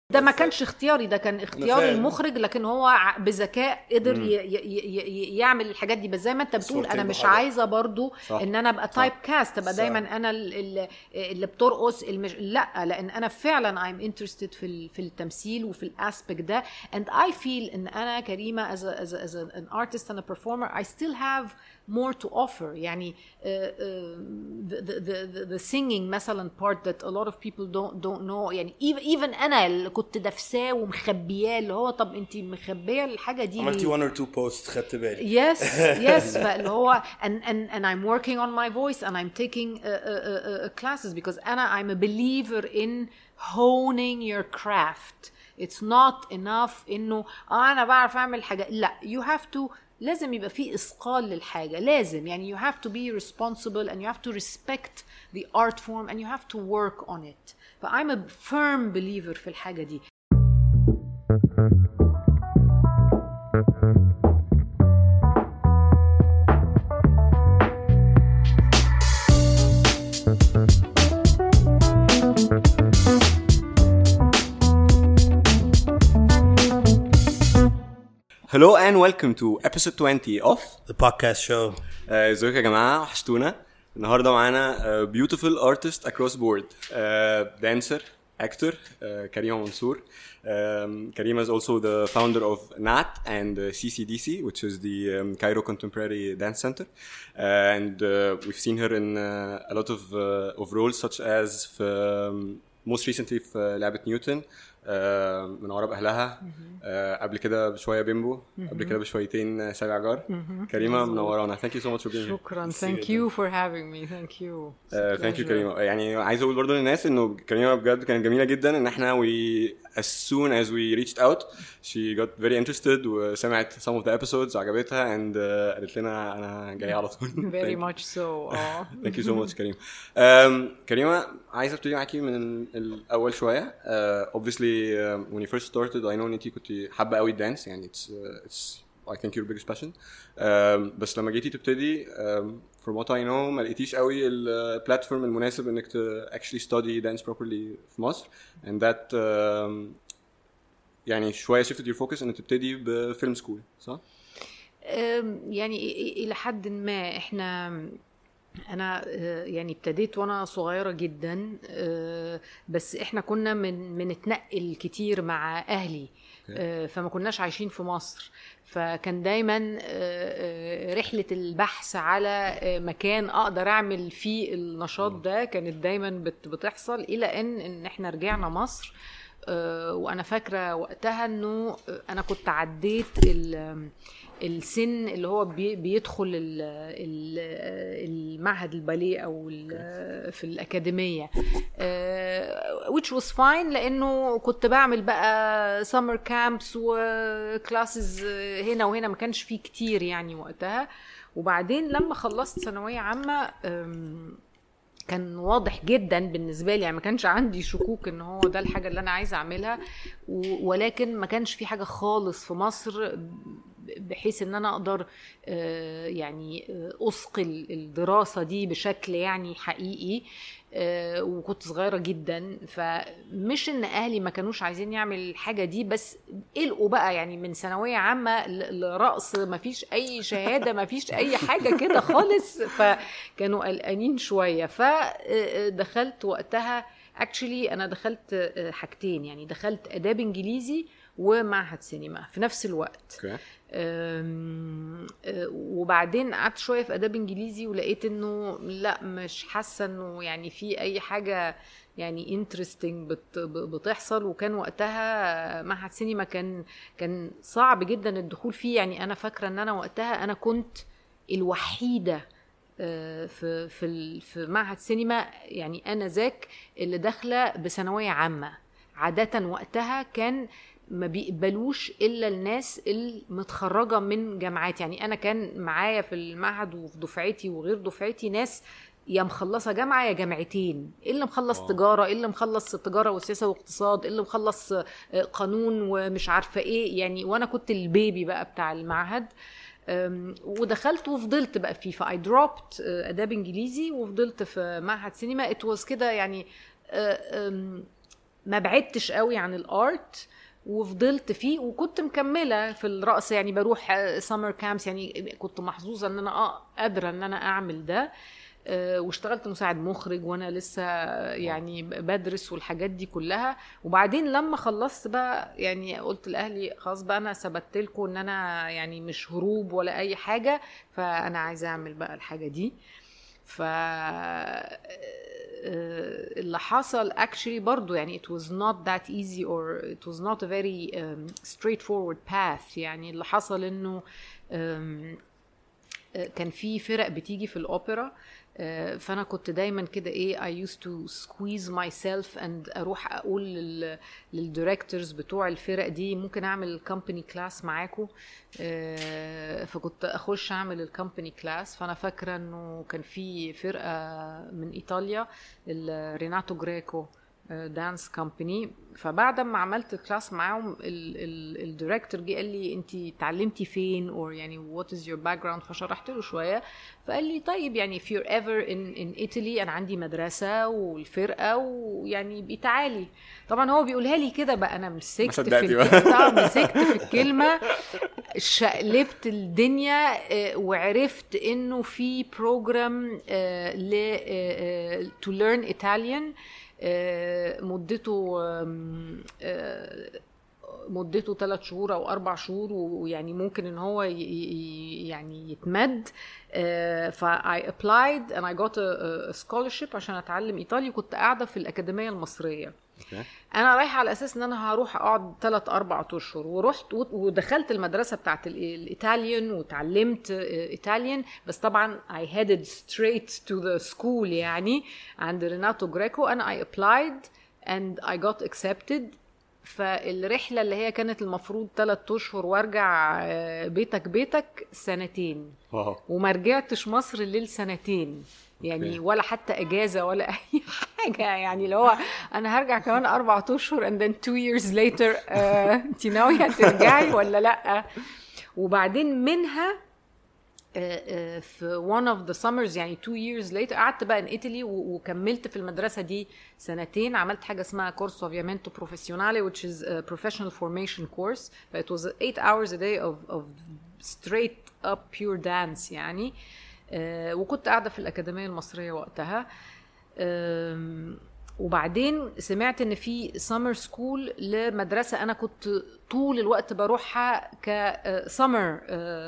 ده ما كانش اختياري ده كان اختيار فاهم. المخرج لكن هو ع- بذكاء قدر ي ي ي ي يعمل الحاجات دي بس زي ما انت بتقول صورتين انا مش بحاجة. عايزه برضو صح. ان انا ابقى تايب كاست ابقى صح. دايما انا ال- ال- اللي بترقص المش... لا لان انا فعلا I'm interested في ال- في التمثيل وفي الاسبكت ده and I feel ان انا كريمه as a, as a, as a, an artist and a performer I still have more to offer يعني uh, uh, the, the, the, the singing مثلا part that a lot of people don't don't know يعني even, even انا اللي كنت دافساه ومخبياه اللي هو طب انت مخبيه الحاجه دي عملتي ليه؟ one or two posts خدت بالي yes yes فاللي هو and and and I'm working on my voice and I'm taking uh, uh, uh, classes because أنا I'm a believer in honing your craft it's not enough انه آه انا بعرف اعمل حاجه لا you have to لازم يبقى في اثقال للحاجه لازم يعني you have to be responsible and you have to respect the art form and you have to work on it ف I'm a firm believer في الحاجه دي Hello and welcome to episode 20 of the podcast show آه، ازيكم يا جماعه وحشتونا النهارده معانا آه، beautiful artist across board آه، dancer actor آه، كريمه منصور Um, Karima is also the founder of NAT and uh, CCDC, which is the um, Cairo Contemporary Dance Center. and uh, we've seen her in uh, a lot of, uh, of roles, such as في, um, most recently في لعبة نيوتن آه، من عرب اهلها آه، قبل كده بشويه بيمبو قبل كده بشويتين آه، سابع جار كريمه منورانا ثانك يو سو ماتش فور being here شكرا Merci thank جداً. you for having me thank you ثانك يو كريمه يعني عايز اقول برضه للناس انه كريمه بجد كانت جميله جدا ان احنا we as soon as we reached out she got very interested وسمعت some of the episodes عجبتها and uh, قالت لنا انا جاي على طول very much so اه ثانك يو سو ماتش كريم um, كريمه عايز ابتدي معاكي من الاول شويه uh, obviously um, when you first started I know ان انت كنت حابه قوي الدانس يعني it's uh, it's I think your biggest passion um, بس لما جيتي تبتدي um, from what I know ما لقيتيش قوي البلاتفورم المناسب انك ت actually study dance properly في مصر and that um, يعني شويه shifted your focus انك تبتدي بفيلم سكول صح؟ أم، يعني إ- إ- الى حد ما احنا انا آه، يعني ابتديت وانا صغيره جدا آه، بس احنا كنا من بنتنقل كتير مع اهلي آه، فما كناش عايشين في مصر فكان دايما آه، آه، رحله البحث على آه، مكان اقدر اعمل فيه النشاط ده كانت دايما بت- بتحصل الى ان ان احنا رجعنا مصر آه، وانا فاكره وقتها انه آه، انا كنت عديت ال- السن اللي هو بي- بيدخل ال- ال- المعهد الباليه او ال- في الاكاديميه آه، which was fine لانه كنت بعمل بقى summer camps وكلاسز هنا وهنا ما كانش فيه كتير يعني وقتها وبعدين لما خلصت ثانويه عامه أم، كان واضح جدا بالنسبه لي يعني ما كانش عندي شكوك ان هو ده الحاجه اللي انا عايزه اعملها و- ولكن ما كانش في حاجه خالص في مصر بحيث ان انا اقدر آه، يعني آه، اثقل الدراسه دي بشكل يعني حقيقي آه، وكنت صغيره جدا فمش ان اهلي ما كانوش عايزين يعمل الحاجه دي بس قلقوا بقى يعني من ثانويه عامه ل- لرقص ما فيش اي شهاده ما فيش اي حاجه كده خالص فكانوا قلقانين شويه فدخلت وقتها اكشلي انا دخلت آه، حاجتين يعني دخلت اداب انجليزي ومعهد سينما في نفس الوقت اوكي أم، أه، وبعدين قعدت شويه في اداب انجليزي ولقيت انه لا مش حاسه انه يعني في اي حاجه يعني انترستنج بتحصل وكان وقتها معهد سينما كان كان صعب جدا الدخول فيه يعني انا فاكره ان انا وقتها انا كنت الوحيده آه، في في ال- في معهد سينما يعني انا ذاك اللي داخله بثانويه عامه عاده وقتها كان ما بيقبلوش الا الناس المتخرجه من جامعات يعني انا كان معايا في المعهد وفي دفعتي وغير دفعتي ناس يا مخلصه جامعه يا جامعتين اللي مخلص تجاره اللي مخلص تجاره وسياسه واقتصاد اللي مخلص آه، قانون ومش عارفه ايه يعني وانا كنت البيبي بقى بتاع المعهد أم، ودخلت وفضلت بقى فيه فاي دروبت اداب انجليزي وفضلت في معهد سينما ات واز كده يعني أه، أم، ما بعدتش قوي عن الارت وفضلت فيه وكنت مكمله في الرقص يعني بروح سمر كامبس يعني كنت محظوظه ان انا آه قادره ان انا اعمل ده آه، واشتغلت مساعد مخرج وانا لسه يعني بدرس والحاجات دي كلها وبعدين لما خلصت بقى يعني قلت لاهلي خلاص بقى انا ثبت لكم ان انا يعني مش هروب ولا اي حاجه فانا عايزه اعمل بقى الحاجه دي ف اللي حصل actually برضو يعني it was not that easy or it was not a very um, straightforward path يعني اللي حصل انه um, كان في فرق بتيجي في الاوبرا فانا كنت دايما كده ايه I used to squeeze myself and اروح اقول للدايركتورز بتوع الفرق دي ممكن اعمل كومباني كلاس معاكم فكنت اخش اعمل الكومباني كلاس فانا فاكره انه كان في فرقه من ايطاليا ريناتو جريكو دانس كومباني فبعد ما عملت الكلاس معاهم الدايركتور جه قال لي انت اتعلمتي فين اور يعني وات از يور باك جراوند فشرحت له شويه فقال لي طيب يعني if you're ever in in Italy انا عندي مدرسه والفرقه ويعني تعالي طبعا هو بيقولها لي كده بقى انا مسكت في الكلمه مسكت في الكلمه شقلبت الدنيا وعرفت انه في بروجرام ل to learn Italian مدته مدته ثلاث شهور او اربع شهور ويعني ممكن ان هو يعني يتمد ف I applied and I got a, a scholarship عشان اتعلم ايطالي كنت قاعده في الاكاديميه المصريه okay. انا رايحه على اساس ان انا هروح اقعد ثلاث اربع اشهر ورحت ودخلت المدرسه بتاعت الايطاليان وتعلمت ايطاليان بس طبعا I headed straight to the school يعني عند ريناتو جريكو انا I applied and I got accepted فالرحلة اللي هي كانت المفروض ثلاث أشهر وارجع بيتك بيتك سنتين واو. وما رجعتش مصر للسنتين يعني okay. ولا حتى اجازه ولا اي حاجه يعني اللي هو انا هرجع كمان اربع اشهر and then two years later انت uh, ناويه ترجعي ولا لا وبعدين منها في one of the summers يعني two years later قعدت بقى in Italy وكملت في المدرسة دي سنتين عملت حاجة اسمها كورس ovviamento professionale which is a professional formation course it was eight hours a day of, of straight up pure dance يعني uh, وكنت قاعدة في الأكاديمية المصرية وقتها um, وبعدين سمعت ان في سمر سكول لمدرسه انا كنت طول الوقت بروحها كسمر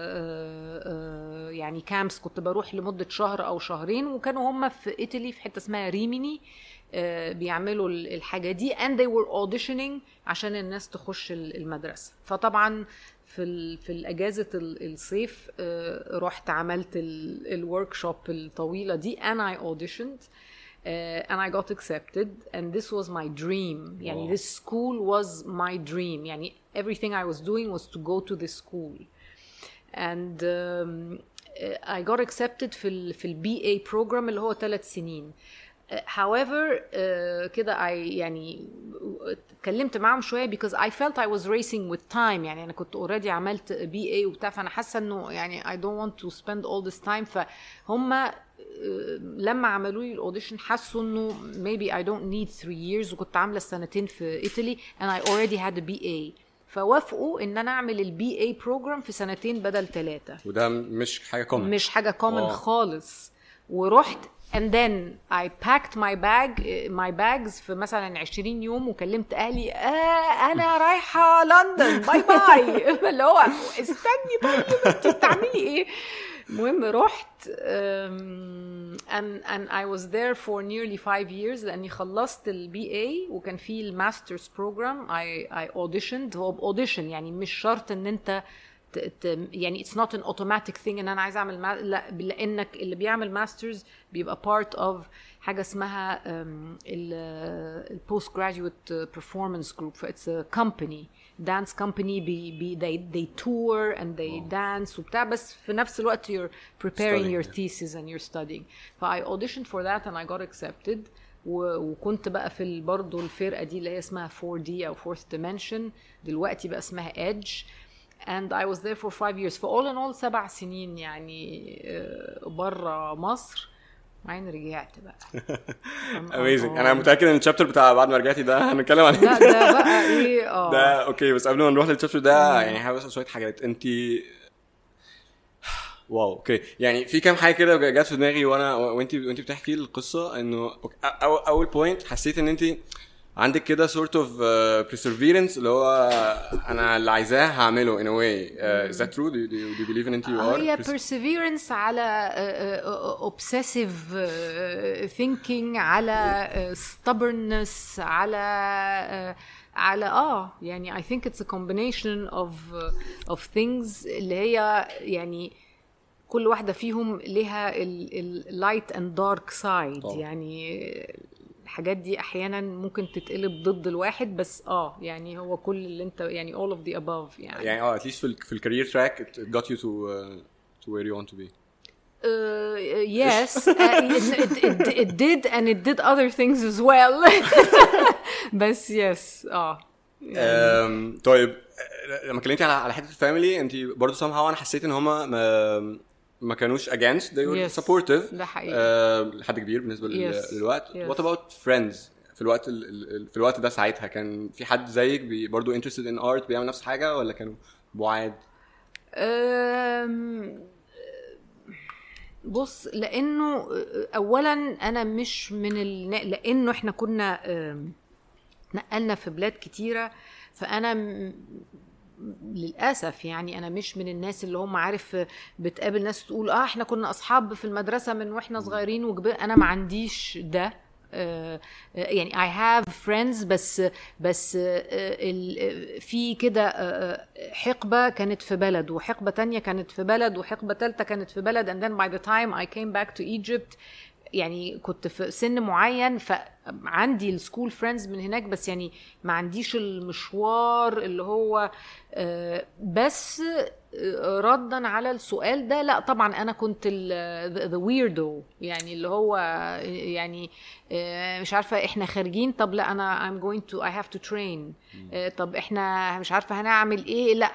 يعني كامبس كنت بروح لمده شهر او شهرين وكانوا هم في ايطالي في حته اسمها ريميني بيعملوا الحاجه دي and they were auditioning عشان الناس تخش المدرسه فطبعا في في الاجازه الصيف رحت عملت الورك شوب الطويله دي and I auditioned uh, and I got accepted and this was my dream يعني wow. this school was my dream يعني everything I was doing was to go to this school and um, I got accepted في ال في ال BA program اللي هو ثلاث سنين uh, however uh, كده I يعني اتكلمت معاهم شويه because I felt I was racing with time يعني انا كنت already عملت BA وبتاع فانا حاسه انه يعني I don't want to spend all this time فهم لما عملوا لي الاوديشن حسوا انه maybe I don't need three years وكنت عامله السنتين في ايطالي and I already had a BA فوافقوا ان انا اعمل البي اي بروجرام في سنتين بدل ثلاثه وده مش حاجه كومن مش حاجه كومن خالص ورحت and then I packed my bag my bags في مثلا 20 يوم وكلمت اهلي آه انا رايحه لندن باي باي اللي هو استني طيب انت بتعملي ايه المهم رحت um, and, and I was there for nearly five years لاني خلصت البي اي وكان في الماسترز بروجرام I, I auditioned هو باوديشن يعني مش شرط ان انت يعني اتس نوت ان اوتوماتيك ثينج ان انا عايز اعمل ما لا لانك اللي بيعمل ماسترز بيبقى بارت اوف حاجه اسمها البوست جراديويت بيرفورمانس جروب فاتس ا كومباني دانس كومباني بي بي they they tour and they oh. dance وبتاع بس في نفس الوقت you're preparing studying, your yeah. thesis and you're studying ف I auditioned for that and I got accepted وكنت بقى في برضه الفرقه دي اللي هي اسمها 4D او fourth dimension دلوقتي بقى اسمها edge and I was there for five years for all in all سبع سنين يعني بره مصر بعدين رجعت بقى اميزنج انا متاكد ان الشابتر بتاع بعد ما رجعتي ده هنتكلم عليه لا ده بقى ايه اه ده اوكي بس قبل ما نروح للشابتر ده يعني حابب اسال شويه حاجات انت واو اوكي يعني في كام حاجه كده جت في دماغي وانا وانت وانت بتحكي القصه انه أو اول بوينت حسيت ان انت عندك كده sort of uh, perseverance اللي هو انا اللي عايزاه هعمله in a way uh, is that true do you, do you, do you believe in it you are هي perseverance على uh, obsessive uh, thinking على uh, stubbornness على uh, على اه يعني I think it's a combination of uh, of things اللي هي يعني كل واحدة فيهم لها اللايت اند دارك سايد يعني الحاجات دي احيانا ممكن تتقلب ضد الواحد بس اه يعني هو كل اللي انت يعني all of the above يعني يعني اه at least في ال في الكارير تراك it got you to uh, to where you want to be Uh, yes, uh, it, it, it, it did and it did other things as well. بس yes اه يعني. um, طيب لما كلمتي على على حته الفاميلي انت برضه somehow انا حسيت ان هما ما ما كانوش against they were Yes. supportive ده حقيقي. آه لحد كبير بالنسبه لل- Yes. للوقت Yes. what about friends في الوقت ال- ال- في الوقت ده ساعتها كان في حد زيك بي برضه interested in art بيعمل نفس الحاجه ولا كانوا بعاد أم، بص لانه اولا انا مش من ال... لانه احنا كنا أم، نقلنا في بلاد كتيره فانا م- للاسف يعني انا مش من الناس اللي هم عارف بتقابل ناس تقول اه احنا كنا اصحاب في المدرسه من واحنا صغيرين وكبر انا ما عنديش ده آه، آه، يعني I have friends بس بس آه، ال- في كده آه، آه، حقبة كانت في بلد وحقبة تانية كانت في بلد وحقبة تالتة كانت في بلد and then by the time I came back to Egypt يعني كنت في سن معين فعندي السكول فريندز من هناك بس يعني ما عنديش المشوار اللي هو آه، بس آه، ردا على السؤال ده لا طبعا انا كنت ذا ويردو يعني اللي هو يعني آه، مش عارفه احنا خارجين طب لا انا I'm going to I have to train آه، طب احنا مش عارفه هنعمل ايه لا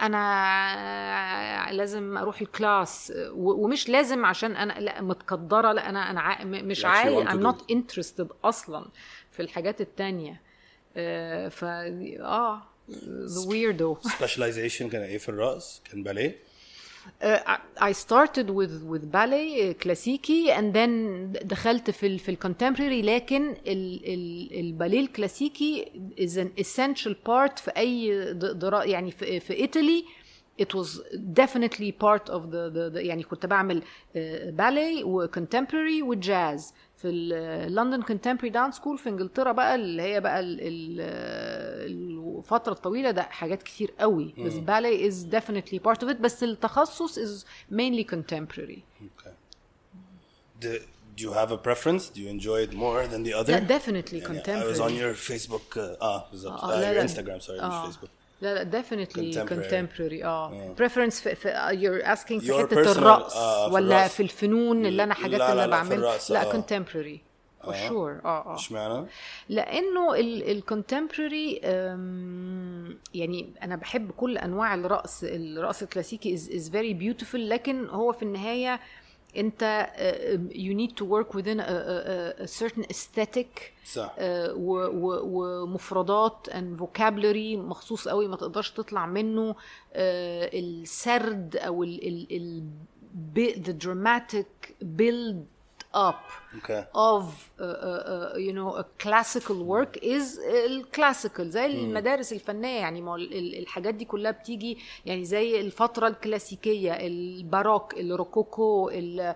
انا لازم اروح الكلاس آه، و- ومش لازم عشان انا لا متقدره لا انا انا عا- م- مش You actually عايز want to I'm do not interested اصلا في الحاجات التانية آه، ف اه the weirdo سبيشاليزيشن كان ايه في الرقص؟ كان باليه؟ Uh, I started with with ballet uh, كلاسيكي and then دخلت في ال في الكونتمبرري لكن ال ال الباليه الكلاسيكي is an essential part في اي د- درا يعني في في ايطالي it was definitely part of the, the, the يعني كنت بعمل باليه وكونتمبرري وجاز في اللندن كونتمبرري دانس سكول في انجلترا بقى اللي هي بقى ال- ال- الفتره الطويله ده حاجات كتير قوي بس باليه is definitely part of it بس التخصص is mainly contemporary Okay. Do, do you have a preference? Do you enjoy it more than the other? لا definitely يعني I was on contemporary your Facebook uh, اه بالظبط آه، آه لا، your لا. Instagram sorry آه. مش Facebook لا لا definitely Contemporary. contemporary اه preference في, في you're asking في Your حته personal- الرقص آه، في ولا الرقص. في الفنون اللي انا حاجات لا، اللي لا، لا، في بعملها الرقص، لا آه. contemporary for sure اه اه اشمعنى؟ لانه الكونتمبرري يعني انا بحب كل انواع الرقص الرقص الكلاسيكي is, is very beautiful لكن هو في النهايه انت uh, you need to work within a, a, a certain aesthetic صح آه، و- و- ومفردات and vocabulary مخصوص قوي ما تقدرش تطلع منه آه، السرد او ال ال ال bi- the dramatic build up اوكي of uh, uh, uh, you know a classical work is الكلاسيكال زي المدارس الفنيه يعني ما هو ال- ال- الحاجات دي كلها بتيجي يعني زي الفتره الكلاسيكيه الباروك الروكوكو ال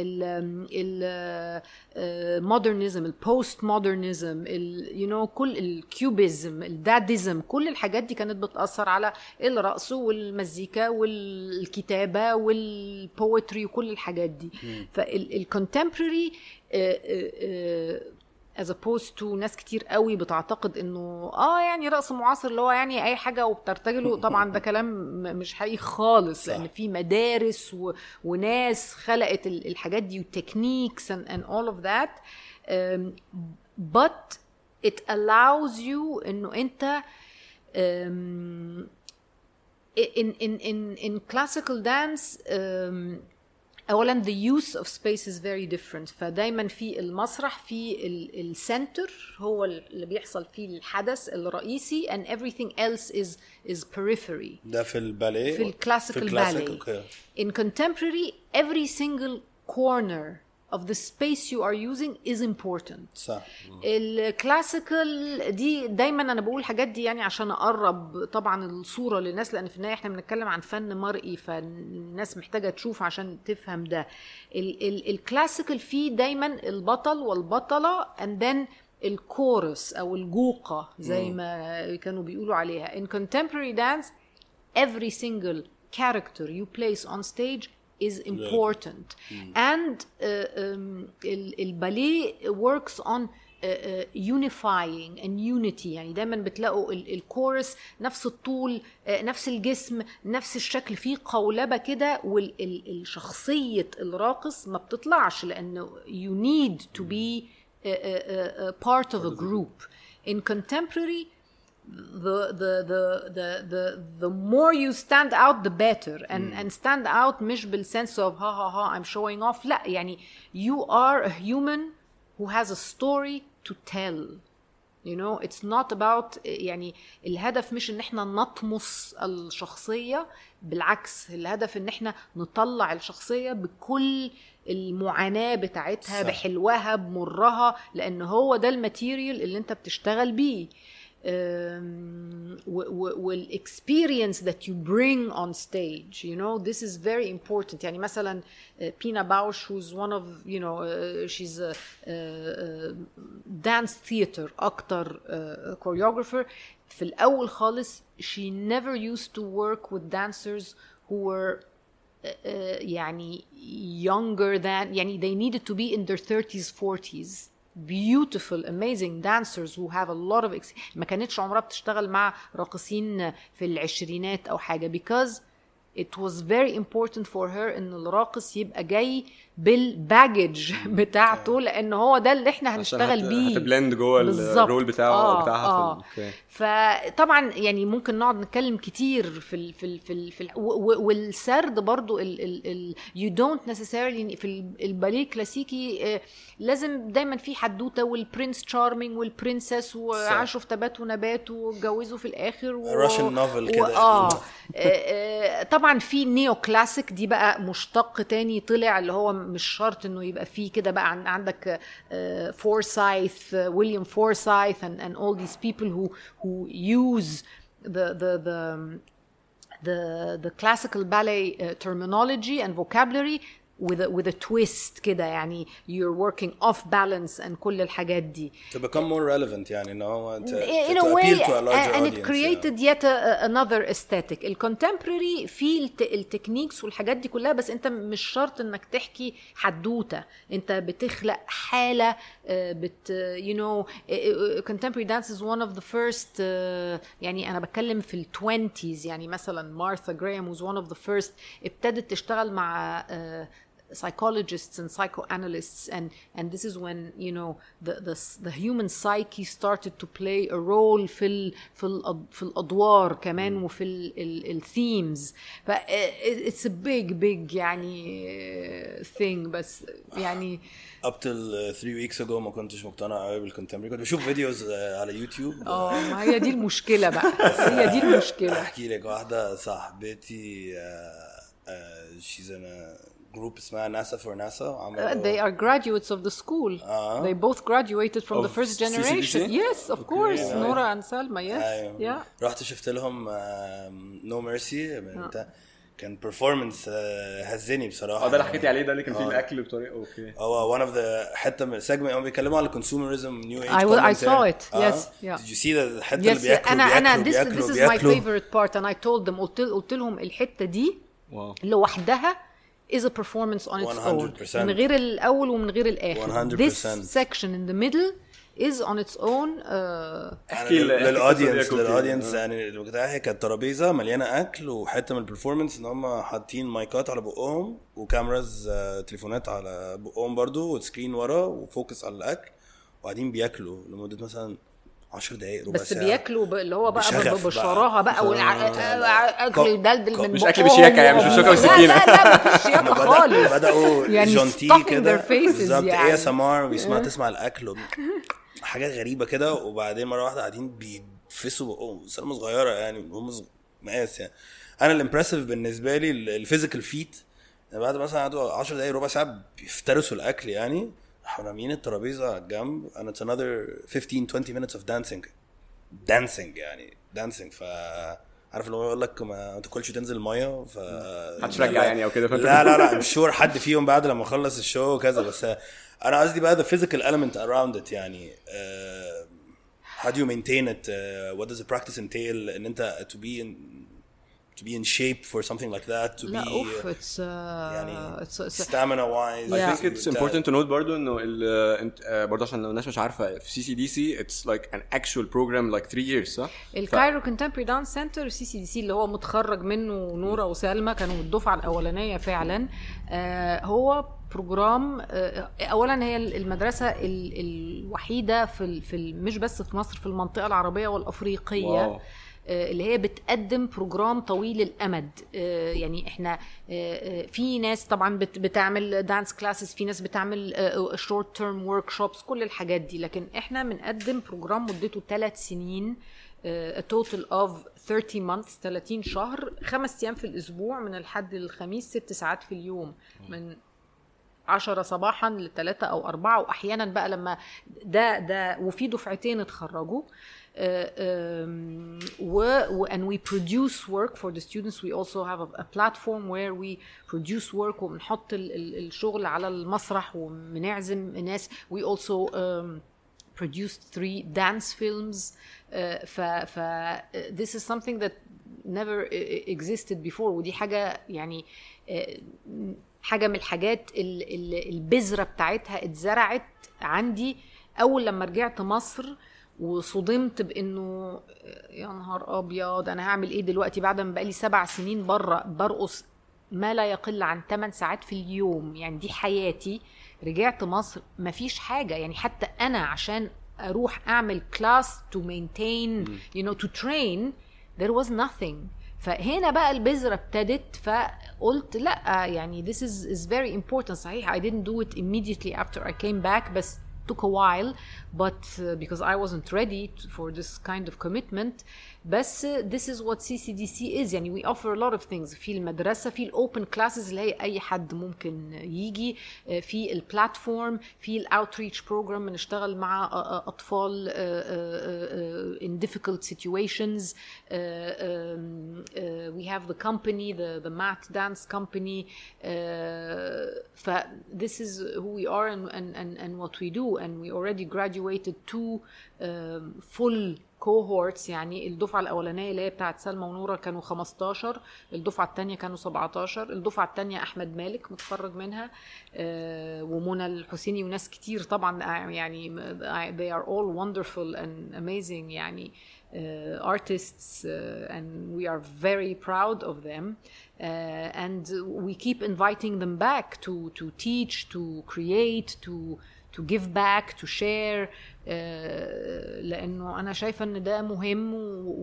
ال المودرنزم البوست مودرنزم يو نو كل الكيوبيزم الداديزم كل الحاجات دي كانت بتاثر على الرقص والمزيكا والكتابه والبويتري وكل الحاجات دي فالكونتمبرري as opposed to ناس كتير قوي بتعتقد انه اه يعني رقص معاصر اللي هو يعني اي حاجه وبترتجله طبعا ده كلام م- مش حقيقي خالص لان في مدارس و... وناس خلقت ال- الحاجات دي وتكنيكس and, and all of that um, but it allows you انه انت um, in in in in classical dance um, اولا the use of space is very different فدايما في المسرح في السنتر هو اللي بيحصل فيه الحدث الرئيسي and everything else is is periphery ده في الباليه في الكلاسيكال الكلاسيك، باليه اوكي in contemporary every single corner of the space you are using is important صح الكلاسيكال دي دايما انا بقول الحاجات دي يعني عشان اقرب طبعا الصوره للناس لان في النهايه احنا بنتكلم عن فن مرئي فالناس محتاجه تشوف عشان تفهم ده ال- ال- الكلاسيكال فيه دايما البطل والبطله and then الكورس او الجوقه زي ما كانوا بيقولوا عليها in contemporary dance every single character you place on stage is important and uh, um, ال- الباليه works on uh, uh, unifying and unity يعني دايما بتلاقوا ال- الكورس نفس الطول uh, نفس الجسم نفس الشكل فيه قولبه كده والشخصيه الراقص ما بتطلعش لانه you need to be uh, uh, uh, uh, part of a group in contemporary the the the the the the more you stand out the better and and stand out مش بالsense of ha ha ha I'm showing off لا يعني you are a human who has a story to tell you know it's not about يعني الهدف مش ان احنا نطمس الشخصية بالعكس الهدف ان احنا نطلع الشخصية بكل المعاناة بتاعتها صح. بحلوها بمرها لان هو ده الماتيريال اللي انت بتشتغل بيه um, والاكسبيرينس that you bring on stage you know this is very important يعني مثلا uh, Pina Bausch who's one of you know uh, she's a, a, a dance theater اكتر uh, choreographer في الاول خالص she never used to work with dancers who were uh, يعني younger than يعني they needed to be in their 30s 40s beautiful amazing dancers who have a lot of ex- ما كانتش عمرها بتشتغل مع راقصين في العشرينات او حاجه because it was very important for her ان الراقص يبقى جاي بالباجج بتاعته لان هو ده اللي احنا هنشتغل بيه هتبلند جوه بالظبط. الرول بتاعه آه، او بتاعها آه. في ال- اوكي فطبعا يعني ممكن نقعد نتكلم كتير في ال في ال في, ال في ال و- و- والسرد برضو ال ال ال you don't necessarily في ال- الباليه الكلاسيكي آه، لازم دايما في حدوته والبرنس تشارمينج والبرنسس وعاشوا في تبات ونبات واتجوزوا في الاخر و... Russian novel و... كده. اه آه، آه، طبعا في نيو كلاسيك دي بقى مشتق تاني طلع اللي هو مش شرط انه يبقى فيه كده بقى عن- عندك فورسايث ويليام فورسايث and, and all these people who who use the the the the the classical ballet uh, terminology and vocabulary with a, with a twist كده يعني you're working off balance and كل الحاجات دي to become more relevant يعني ان هو to, in to a way appeal to a larger and it audience created yet a, another aesthetic الكونتمبرري في الت- التكنيكس والحاجات دي كلها بس انت مش شرط انك تحكي حدوته انت بتخلق حاله آه، بت you know آه، آه، contemporary dance is one of the first آه، يعني انا بتكلم في ال 20s يعني مثلا مارثا جراهام was one of the first ابتدت تشتغل مع آه، psychologists and psychoanalysts and and this is when you know the the the human psyche started to play a role في ال في ال في الادوار كمان وفي ال ال الثيمز ف it's a big big يعني uh, thing بس يعني up till 3 weeks ago ما كنتش مقتنع قوي بالكونتمبري كنت بشوف فيديوز آه، على يوتيوب اه ما هي دي المشكله بقى هي دي المشكله احكي لك واحده صاحبتي شيز ان جروب اسمها ناسا فور ناسا Uh, وعملوا they are graduates of the school. آه. They both graduated from the Of first generation. CCBC? Yes, of course. Yeah. Nora and Salma. Yes. ايوه Yeah. رحت شفت لهم نو ميرسي كان performance آه، هزني بصراحه اه ده اللي حكيتي عليه ده اللي كان فيه الاكل بطريقه اوكي هو one of the حته من سيجمنت هم بيتكلموا على consumerism new age I will- I commentary. saw it. آه. Yes, yeah. did you see the الحته اللي Yes, بياكلوا أنا أنا بياكلوا this بياكلوا this is my بياكلوا favorite part and I told them قلت قلت لهم الحتة دي واو لوحدها is a performance on its own 100%. من غير الأول ومن غير الآخر 100%. this section in the middle is on its own uh, احكي ال- احكي للاودينس القصة دي يا للاودينس كوكي. يعني البتاع هي كانت ترابيزه مليانه اكل وحته من البرفورمانس ان هم حاطين مايكات على بقهم وكاميراز آه، تليفونات على بقهم برضو وسكرين ورا وفوكس على الاكل وقاعدين بياكلوا لمده مثلا 10 دقايق ربع بس ساعه بياكلوا ب- اللي هو بقى بشغف ب- بقى. بالشراهه بقى آه. واكل يدلدل ك- من مش أكل بقهم بشياكة يعني، مش بالشوكة لا والسكينة. لا لا مفيش شياكه بدأ خالص بدأوا يعني جونتي stuffing كده their faces بالظبط يعني. ايه سمار ويسمع تسمع الاكل و... حاجات غريبه كده وبعدين مره واحده قاعدين بيتفسوا بقهم سلمى صغيره يعني هم صغ- مقاس يعني انا الامبرسيف بالنسبه لي الفيزيكال فيت بعد مثلا قعدوا 10 دقايق ربع ساعه بيفترسوا الاكل يعني راحوا راميين الترابيزه على الجنب and it's another 15 20 minutes of dancing dancing يعني dancing ف عارف اللي هو يقول لك ما تاكلش تنزل الميه ف محدش رجع يعني أو كده، فأنت- لا لا لا مش شور حد فيهم بعد لما خلص الشو وكذا بس انا قصدي بقى the physical element around it يعني uh, how do you maintain it uh, what does the practice entail ان انت to be in to be in shape for something like that to لا be اوف اتس يعني اتس stamina wise Yeah. I think it's important to note برضو انه ال انت آه، برضو عشان لو الناس مش عارفه في سي سي دي سي it's like an actual program like 3 years صح؟ الكايرو كونتمبري دانس سنتر سي سي دي سي اللي هو متخرج منه نوره وسلمى كانوا الدفعه الاولانيه فعلا آه هو بروجرام آه اولا هي المدرسه ال- الوحيده في ال- في ال- مش بس في مصر في المنطقه العربيه والافريقيه واو. آه، اللي هي بتقدم بروجرام طويل الامد آه، يعني احنا آه، آه، في ناس طبعا بت- بتعمل دانس كلاسز في ناس بتعمل شورت تيرم ورك شوبس كل الحاجات دي لكن احنا بنقدم بروجرام مدته ثلاث سنين توتال اوف 30 مانثs 30 شهر خمس ايام في الاسبوع من الحد للخميس ست ساعات في اليوم من عشرة صباحا لثلاثة أو أربعة وأحيانا بقى لما ده ده وفي دفعتين اتخرجوا آه، آم، و و- and we produce work for the students we also have a, a platform where we produce work وبنحط ال- ال- الشغل على المسرح وبنعزم ناس we also um, produced three dance films uh, ف, ف uh, this is something that never uh, existed before ودي حاجة يعني uh, حاجة من الحاجات ال- ال- البذرة بتاعتها اتزرعت عندي أول لما رجعت مصر وصدمت بانه يا نهار ابيض انا هعمل ايه دلوقتي بعد ما بقالي سبع سنين بره برقص ما لا يقل عن 8 ساعات في اليوم يعني دي حياتي رجعت مصر مفيش حاجه يعني حتى انا عشان اروح اعمل كلاس تو مينتين you know to train there was nothing فهنا بقى البذره ابتدت فقلت لا يعني this is is very important صحيح I didn't do it immediately after I came back بس took a while but uh, because I wasn't ready to, for this kind of commitment بس uh, this is what CCDC is يعني we offer a lot of things في المدرسة في الاوبن classes اللي هي أي حد ممكن يجي uh, في البلاتفورم في الاوتريتش بروجرام بنشتغل مع uh, uh, أطفال uh, uh, uh, in difficult situations uh, um, uh, we have the company the, the math dance company uh, ف this is who we are and, and, and, and what we do and we already graduated two um, full cohorts يعني الدفعة الأولانية اللي هي بتاعت سلمى ونورة كانوا 15 الدفعة الثانية كانوا 17 الدفعة الثانية أحمد مالك متخرج منها آه، ومنى الحسيني وناس كتير طبعا آه، يعني they are all wonderful and amazing يعني uh, artists uh, and we are very proud of them uh, and we keep inviting them back to to teach to create to to give back to share uh, لانه انا شايفه ان ده مهم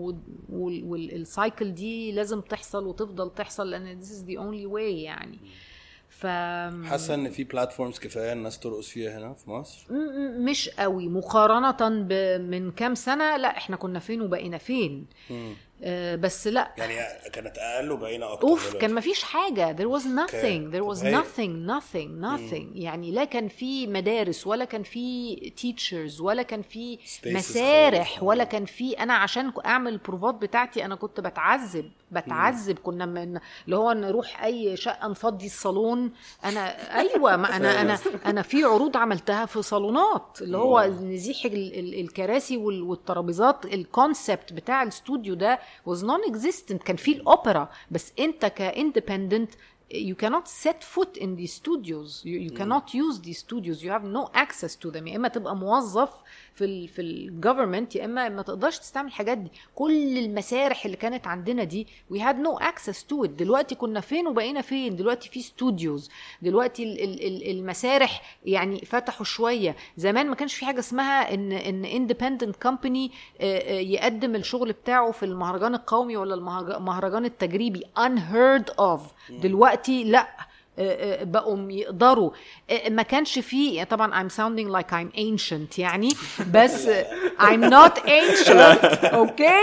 والسايكل دي لازم تحصل وتفضل تحصل لان this is the only way يعني ف حاسه ان في بلاتفورمز كفايه الناس ترقص فيها هنا في مصر م- م- مش قوي مقارنة ب- من كام سنة لا احنا كنا فين وبقينا فين آه بس لا يعني كانت اقل وبقينا اكتر اوف دلوقتي. كان ما فيش حاجه there was nothing there was طب هي- nothing nothing nothing يعني لا كان في مدارس ولا كان في teachers ولا كان في Spaces مسارح خالص. ولا كان في انا عشان اعمل البروفات بتاعتي انا كنت بتعذب بتعذب كنا من اللي هو نروح اي شقه نفضي الصالون انا ايوه ما انا انا انا في عروض عملتها في صالونات اللي هو نزيح ال- ال- الكراسي وال- والترابيزات الكونسبت بتاع الاستوديو ده was non existent كان في الاوبرا بس انت كاندبندنت you cannot set foot in these studios you, you cannot use these studios you have no access to them يا اما تبقى موظف في ال في الجفرمنت يا اما ما تقدرش تستعمل الحاجات دي كل المسارح اللي كانت عندنا دي we had no access to it دلوقتي كنا فين وبقينا فين دلوقتي في ستوديوز دلوقتي ال ال ال المسارح يعني فتحوا شويه زمان ما كانش في حاجه اسمها ان ان اندبندنت كومباني يقدم الشغل بتاعه في المهرجان القومي ولا المهرج- المهرجان التجريبي unheard of دلوقتي لا آه، آه، بقوا يقدروا آه، ما كانش فيه يعني طبعا I'm sounding like I'm ancient يعني بس آه، I'm not ancient اوكي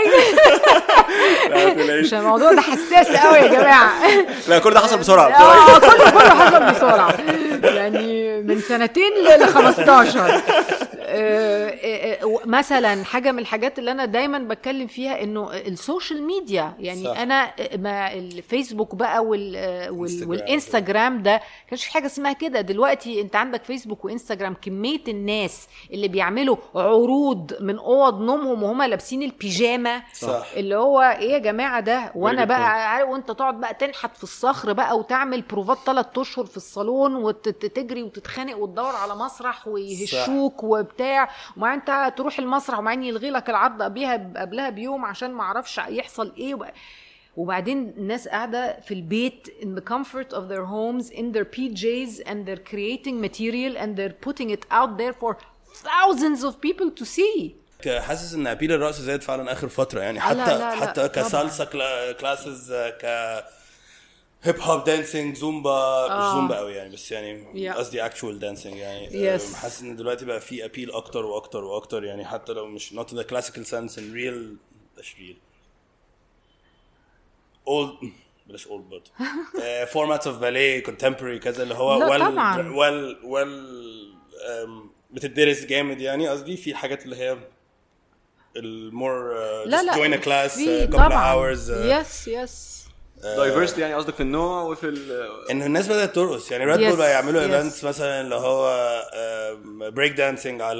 مش الموضوع ده حساس قوي يا جماعه لا كل ده حصل بسرعه بسرعه اه كله كله حصل بسرعه يعني من سنتين ل 15 آه، آه، آه، مثلا حاجه من الحاجات اللي انا دايما بتكلم فيها انه السوشيال ميديا يعني صح. صح. انا ما الفيسبوك بقى وال آه، وال انستجرام. والانستجرام ده كانش في حاجه اسمها كده دلوقتي انت عندك فيسبوك وانستجرام كميه الناس اللي بيعملوا عروض من اوض نومهم وهم لابسين البيجامه صح. اللي هو ايه يا جماعه ده وانا good بقى عارف وانت تقعد بقى تنحت في الصخر بقى وتعمل بروفات ثلاث اشهر في الصالون وتجري وتتخانق وتدور على مسرح ويهشوك وبتاع ومع انت تروح المسرح ومع ان يلغي لك العرض قبلها قبلها بيوم عشان ما اعرفش يحصل ايه وبقى وبعدين الناس قاعده في البيت in the comfort of their homes in their PJs and they're creating material and they're putting it out there for thousands of people to see ك- حاسس ان ابيل الرقص زاد فعلا اخر فتره يعني لا، حتى لا، لا، حتى طبعاً. كسالسا كلا- كلاسز ك هيب هوب دانسينج زومبا مش زومبا قوي يعني بس يعني Yeah. قصدي اكشوال دانسينج يعني Yes. أم، حاسس ان دلوقتي بقى في ابيل اكتر واكتر واكتر يعني حتى لو مش not in the classical sense in real مش real old بلاش old برضه uh, formats of ballet contemporary كذا اللي هو لا well طبعاً. well well um, بتدرس جامد يعني قصدي في حاجات اللي هي المور uh, لا just لا join a class في uh, couple طبعا of hours uh, يس يس دايفرستي يعني قصدك في النوع وفي ال ان الناس بدات ترقص يعني ريد Yes, بول بقى يعملوا yes. ايفنتس مثلا اللي هو بريك دانسينج على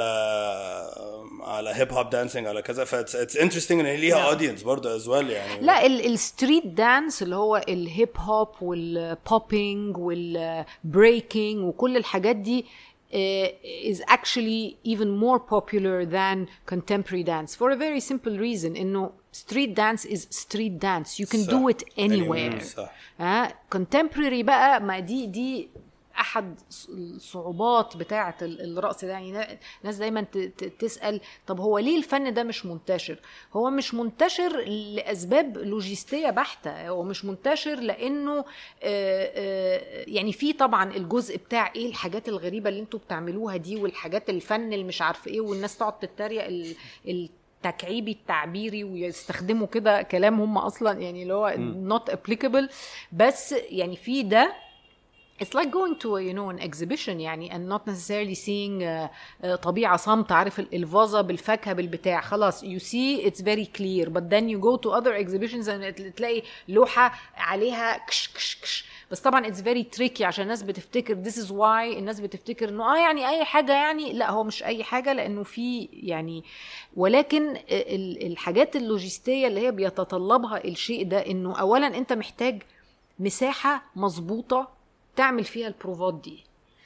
على هيب هوب دانسينج على كذا فاتس انترستنج ان ليها Yeah. اودينس برضه از ويل يعني لا الستريت دانس اللي هو الهيب هوب والبوبينج والبريكنج وكل الحاجات دي uh, is actually even more popular than contemporary dance for a very simple reason انه street dance is street dance you can صح. do it anywhere Anywhere، صح. ها contemporary بقى ما دي دي احد الصعوبات بتاعه ال- الرقص ده يعني ناس دايما ت- ت- تسال طب هو ليه الفن ده مش منتشر هو مش منتشر لاسباب لوجستيه بحته هو مش منتشر لانه آه، آه، يعني في طبعا الجزء بتاع ايه الحاجات الغريبه اللي انتوا بتعملوها دي والحاجات الفن اللي مش عارف ايه والناس تقعد تتريق ال- التكعيبي التعبيري ويستخدموا كده كلام هم اصلا يعني اللي هو not applicable بس يعني في ده It's like going to you know an exhibition يعني and not necessarily seeing uh, uh, طبيعة صامتة عارف ال- الفازة بالفاكهة بالبتاع خلاص you see it's very clear but then you go to other exhibitions and تل- تلاقي لوحة عليها كش كش كش بس طبعا it's very tricky عشان الناس بتفتكر this is why الناس بتفتكر انه اه يعني اي حاجة يعني لا هو مش اي حاجة لانه في يعني ولكن ال- الحاجات اللوجستية اللي هي بيتطلبها الشيء ده انه اولا انت محتاج مساحة مظبوطة تعمل فيها البروفات دي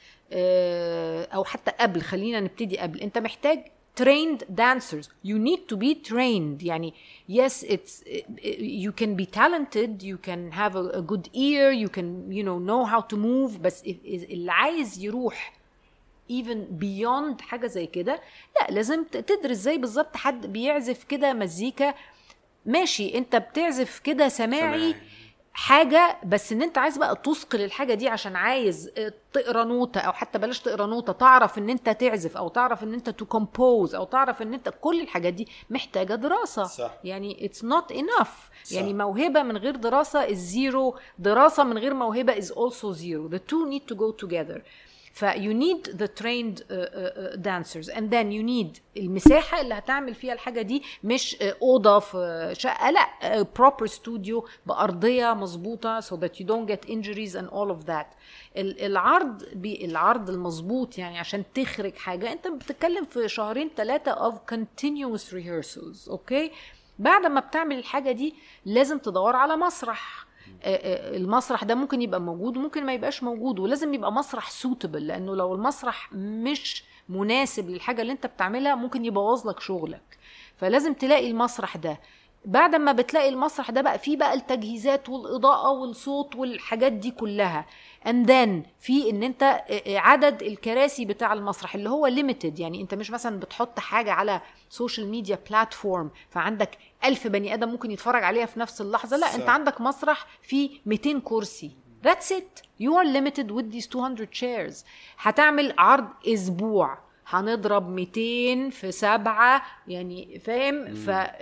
آه، او حتى قبل خلينا نبتدي قبل انت محتاج trained dancers you need to be trained يعني yes it's you can be talented you can have a, a good ear you can you know know how to move بس if- اللي عايز يروح even beyond حاجه زي كده لا لازم ت- تدرس زي بالظبط حد بيعزف كده مزيكا ماشي انت بتعزف كده سماعي سماعي. حاجه بس ان انت عايز بقى تثقل الحاجه دي عشان عايز اه، تقرا نوته او حتى بلاش تقرا نوته تعرف ان انت تعزف او تعرف ان انت تكمبوز او تعرف ان انت كل الحاجات دي محتاجه دراسه صح. يعني اتس نوت انف صح. يعني موهبه من غير دراسه is زيرو دراسه من غير موهبه is also zero the two need to go together ف you need the trained uh, uh, uh, dancers and then you need المساحة اللي هتعمل فيها الحاجة دي مش uh, أوضة في شقة لا uh, proper studio بأرضية مظبوطة so that you don't get injuries and all of that ال- العرض بي العرض المظبوط يعني عشان تخرج حاجة انت بتتكلم في شهرين ثلاثة of continuous rehearsals اوكي بعد ما بتعمل الحاجة دي لازم تدور على مسرح آه، آه، المسرح ده ممكن يبقى موجود وممكن ما يبقاش موجود ولازم يبقى مسرح سوتبل لانه لو المسرح مش مناسب للحاجه اللي انت بتعملها ممكن يبوظ لك شغلك فلازم تلاقي المسرح ده بعد ما بتلاقي المسرح ده بقى فيه بقى التجهيزات والاضاءه والصوت والحاجات دي كلها and then في ان انت آه، آه، عدد الكراسي بتاع المسرح اللي هو limited يعني انت مش مثلا بتحط حاجه على سوشيال ميديا بلاتفورم فعندك ألف بني ادم ممكن يتفرج عليها في نفس اللحظه لا انت صح. عندك مسرح فيه 200 كرسي That's it. You are limited with these 200 chairs. هتعمل عرض اسبوع هنضرب 200 في سبعة يعني فاهم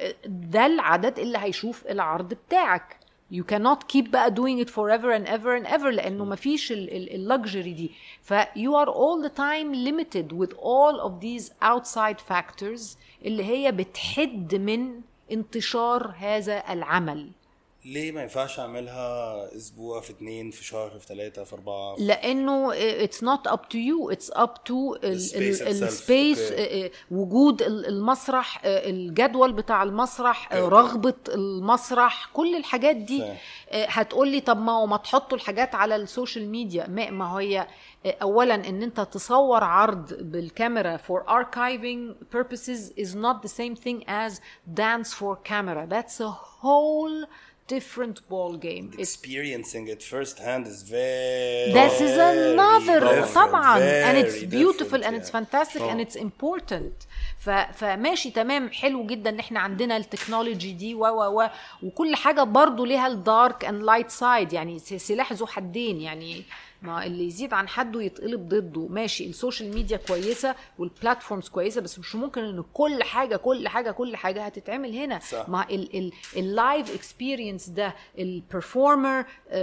فده العدد اللي هيشوف العرض بتاعك you cannot keep بقى doing it forever and ever and ever لانه مفيش اللكجري دي ف you are all the time limited with all of these outside factors اللي هي بتحد من انتشار هذا العمل ليه ما ينفعش اعملها اسبوع في اتنين في شهر في ثلاثة في اربعة لانه it's not up to you it's up to space itself. السبيس Okay. وجود ال- المسرح آه، الجدول بتاع المسرح آه، Okay. رغبه المسرح كل الحاجات دي فاهم. هتقول لي طب ما هو ما تحطوا الحاجات على السوشيال ميديا ما ما هي آه، اولا ان انت تصور عرض بالكاميرا for archiving purposes is not the same thing as dance for camera that's a whole different ball game it's experiencing it firsthand is very This is another different, طبعا and very it's beautiful different, and it's yeah. fantastic طبعاً. and it's important ف... فماشي تمام حلو جدا ان احنا عندنا التكنولوجي دي و و و وكل حاجه برضو ليها الدارك اند لايت سايد يعني س- سلاح ذو حدين يعني ما اللي يزيد عن حده يتقلب ضده ماشي السوشيال ميديا كويسه والبلاتفورمز كويسه بس مش ممكن ان كل حاجه كل حاجه كل حاجه هتتعمل هنا صح. ما اللايف اكسبيرينس ده البرفورمر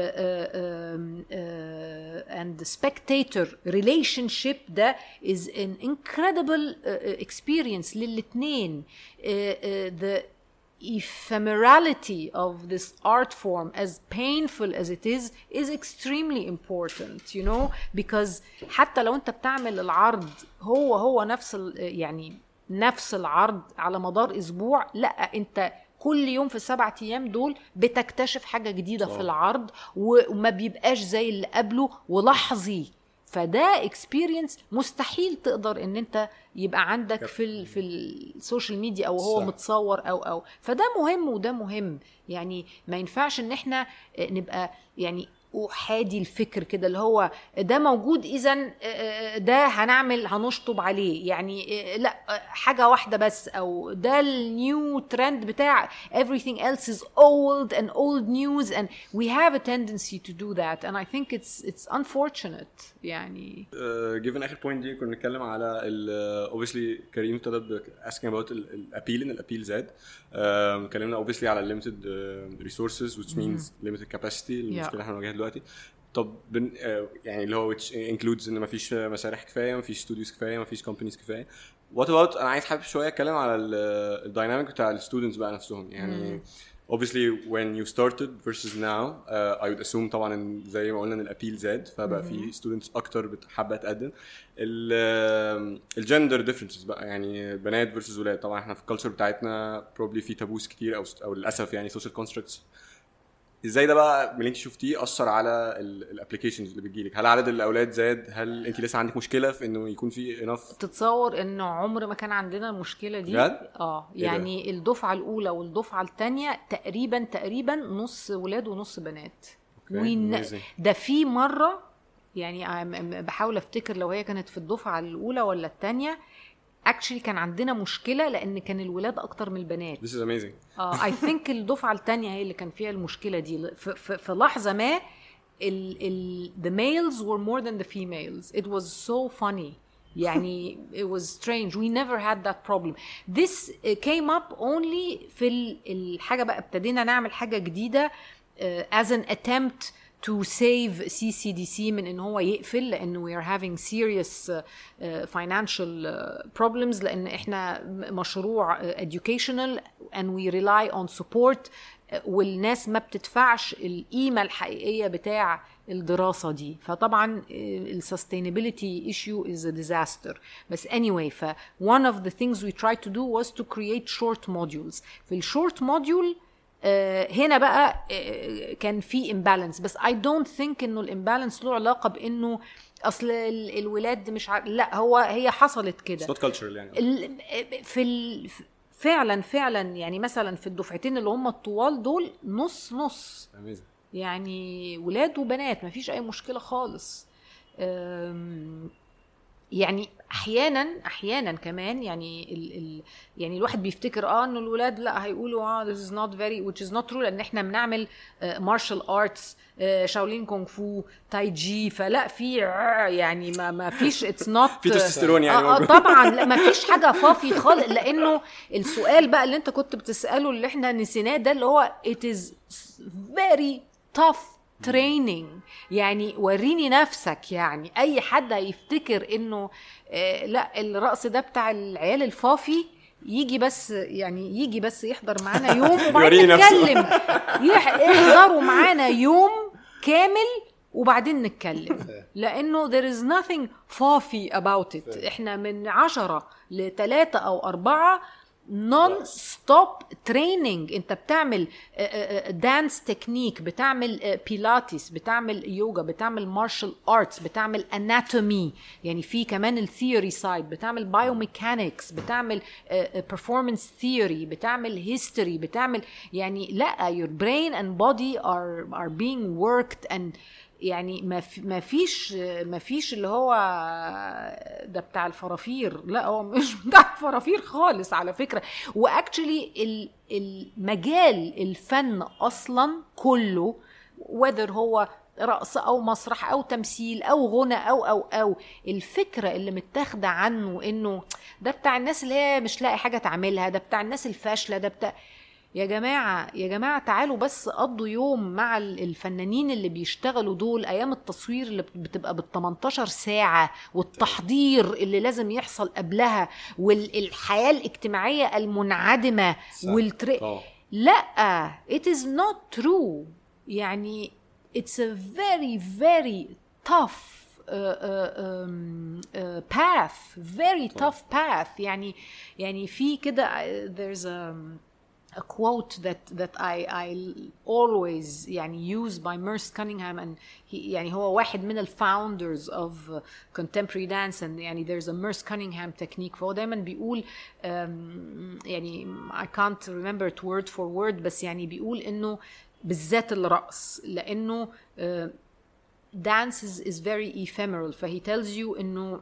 and the spectator relationship ده is an incredible uh, uh, experience للاتنين uh, uh, the ephemerality of this art form as painful as it is is extremely important you know because حتى لو انت بتعمل العرض هو هو نفس ال- يعني نفس العرض على مدار اسبوع لا انت كل يوم في السبع ايام دول بتكتشف حاجه جديده في العرض و- وما بيبقاش زي اللي قبله ولحظي فده اكسبيرينس مستحيل تقدر ان انت يبقى عندك في ال في السوشيال ميديا او هو صح. متصور او او فده مهم وده مهم يعني ما ينفعش ان احنا نبقى يعني احادي الفكر كده اللي هو ده موجود اذا ده هنعمل هنشطب عليه يعني لا حاجه واحده بس او ده النيو ترند بتاع everything else is old and old news and we have a tendency to do that and I think it's it's unfortunate يعني جيفن اخر بوينت دي كنا بنتكلم على ال obviously كريم ابتدى ب asking about الابيل ان الابيل زاد آم، اتكلمنا obviously على limited uh, resources which means limited capacity المشكله اللي احنا بنواجهها دلوقتي طب بن آه، يعني اللي هو which includes ان مفيش مسارح كفايه مفيش ستوديوز كفايه مفيش كومبانيز كفايه وات اباوت انا عايز حابب شويه اتكلم على الدايناميك بتاع الستودنتس بقى نفسهم يعني obviously when you started versus now uh, I would assume طبعا ان زي ما قلنا ان الابيل زاد فبقى في students اكتر بت- حابه تقدم الجندر ديفرنسز بقى يعني بنات versus ولاد طبعا احنا في الكالتشر بتاعتنا probably في تابوس كتير او او للاسف يعني social constructs ازاي ده بقى من اللي انت شفتيه اثر على الابلكيشنز اللي بتجيلك هل عدد الاولاد زاد هل انت لسه عندك مشكله في انه يكون في انف تتصور انه عمر ما كان عندنا المشكله دي بجد؟ اه إيه ده؟ يعني الدفعه الاولى والدفعه الثانيه تقريبا تقريبا نص ولاد ونص بنات أوكي، وين- amazing. ده في مره يعني I'm- I'm بحاول افتكر لو هي كانت في الدفعه الاولى ولا الثانيه اكشلي كان عندنا مشكله لان كان الولاد اكتر من البنات This is amazing اي ثينك الدفعه الثانيه هي اللي كان فيها المشكله دي في, في, في لحظه ما ال ال the males were more than the females it was so funny يعني it was strange we never had that problem this came up only في ال- الحاجه بقى ابتدينا نعمل حاجه جديده uh, as an attempt to save CCDC من ان هو يقفل لان we are having serious uh, uh, financial uh, problems لان احنا م- مشروع uh, educational and we rely on support uh, والناس ما بتدفعش القيمه الحقيقيه بتاع الدراسه دي فطبعا السستينابيلتي issue is a disaster بس anyway ف one of the things we tried to do was to create short modules في الشورت موديول آه، هنا بقى آه، كان في امبالانس بس اي دونت ثينك انه الامبالانس له علاقه بانه اصل ال- الولاد مش عارف لا هو هي حصلت كده It's not cultural يعني ال- في ال... فعلا فعلا يعني مثلا في الدفعتين اللي هم الطوال دول نص نص amazing يعني ولاد وبنات مفيش اي مشكله خالص أم، يعني احيانا احيانا كمان يعني ال ال يعني الواحد بيفتكر اه انه الولاد لا هيقولوا اه this is not very which is not true لان احنا بنعمل مارشال ارتس شاولين كونغ فو تاي جي فلا في ع- يعني ما ما فيش اتس نوت في تستوستيرون يعني آه, آه موجود. طبعا لا ما فيش حاجه فافي خالص لانه السؤال بقى اللي انت كنت بتساله اللي احنا نسيناه ده اللي هو it is very tough training يعني وريني نفسك يعني اي حد هيفتكر انه آه لا الرقص ده بتاع العيال الفافي يجي بس يعني يجي بس يحضر معانا يوم وبعدين يوريني نفسه. نتكلم يح- يحضروا معانا يوم كامل وبعدين نتكلم لانه there is nothing فافي about it احنا من عشرة لثلاثة او اربعة نون ستوب تريننج انت بتعمل دانس تكنيك بتعمل بيلاتيس بتعمل يوجا بتعمل مارشال ارتس بتعمل اناتومي يعني في كمان الثيوري سايد بتعمل بايوميكانكس بتعمل performance ثيوري بتعمل هيستوري بتعمل يعني لا your brain and body are are being worked and يعني ما في- ما فيش ما فيش اللي هو ده بتاع الفرافير لا هو مش بتاع الفرافير خالص على فكره واكشلي المجال الفن اصلا كله whether هو رقص او مسرح او تمثيل او غنى او او او الفكره اللي متاخده عنه انه ده بتاع الناس اللي هي مش لاقي حاجه تعملها ده بتاع الناس الفاشله ده بتاع يا جماعة يا جماعة تعالوا بس قضوا يوم مع ال- الفنانين اللي بيشتغلوا دول أيام التصوير اللي بت- بتبقى بال 18 ساعة والتحضير اللي لازم يحصل قبلها والحياة الاجتماعية المنعدمة والتر... طبعا. لا it is not true يعني it's a very very tough uh, uh, um, uh, path very tough path يعني يعني في كده uh, there's a a quote that that I I always يعني use by Merce Cunningham and he يعني هو واحد من ال founders of uh, contemporary dance and يعني there's a Merce Cunningham technique فهو دايما بيقول um, يعني I can't remember it word for word بس يعني بيقول انه بالذات الرقص لانه uh, dance is, is very ephemeral فهي tells you انه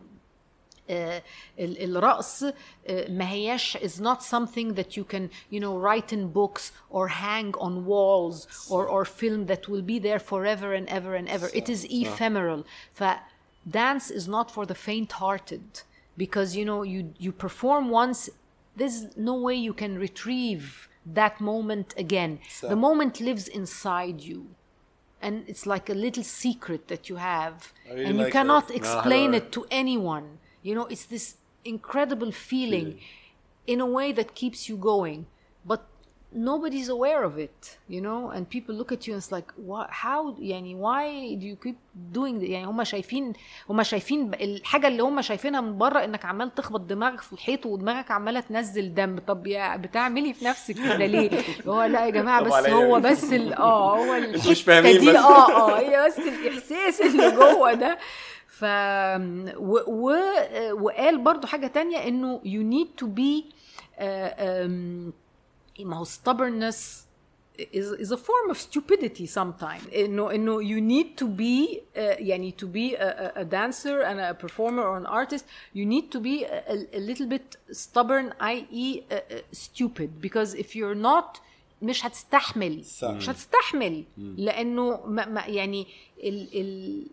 آه، ال- الرقص آه، ما هياش is not something that you can you know write in books or hang on walls or or film that will be there forever and ever and ever it is ephemeral ف dance is not for the faint hearted because you know you you perform once there's no way you can retrieve that moment again the moment lives inside you and it's like a little secret that you have I really and you like cannot that. explain hello. it to anyone you know it's this incredible feeling in a way that keeps you going but nobody's aware of it you know and people look at you and it's like what how يعني why do you keep doing that يعني هم شايفين هم شايفين ب- الحاجه اللي هم شايفينها من بره انك عمال تخبط دماغك في الحيط ودماغك عماله تنزل دم طب يا بتعملي في نفسك كده ليه هو لا يا جماعه طب بس عليا هو إيه؟ بس ال- اه هو مش الحتة فاهمين دي بس. اه اه هي بس الاحساس اللي جوه ده ف و... و... وقال برضو حاجه تانية انه you need to be uh, um, ما هو stubbornness is, is a form of stupidity sometimes انه انه you need to be uh, يعني to be a, a- a dancer and a performer or an artist you need to be a, a- a little bit stubborn i.e. uh, uh, stupid because if you're not مش هتستحمل صح. مش هتستحمل لانه ما ما يعني ال ال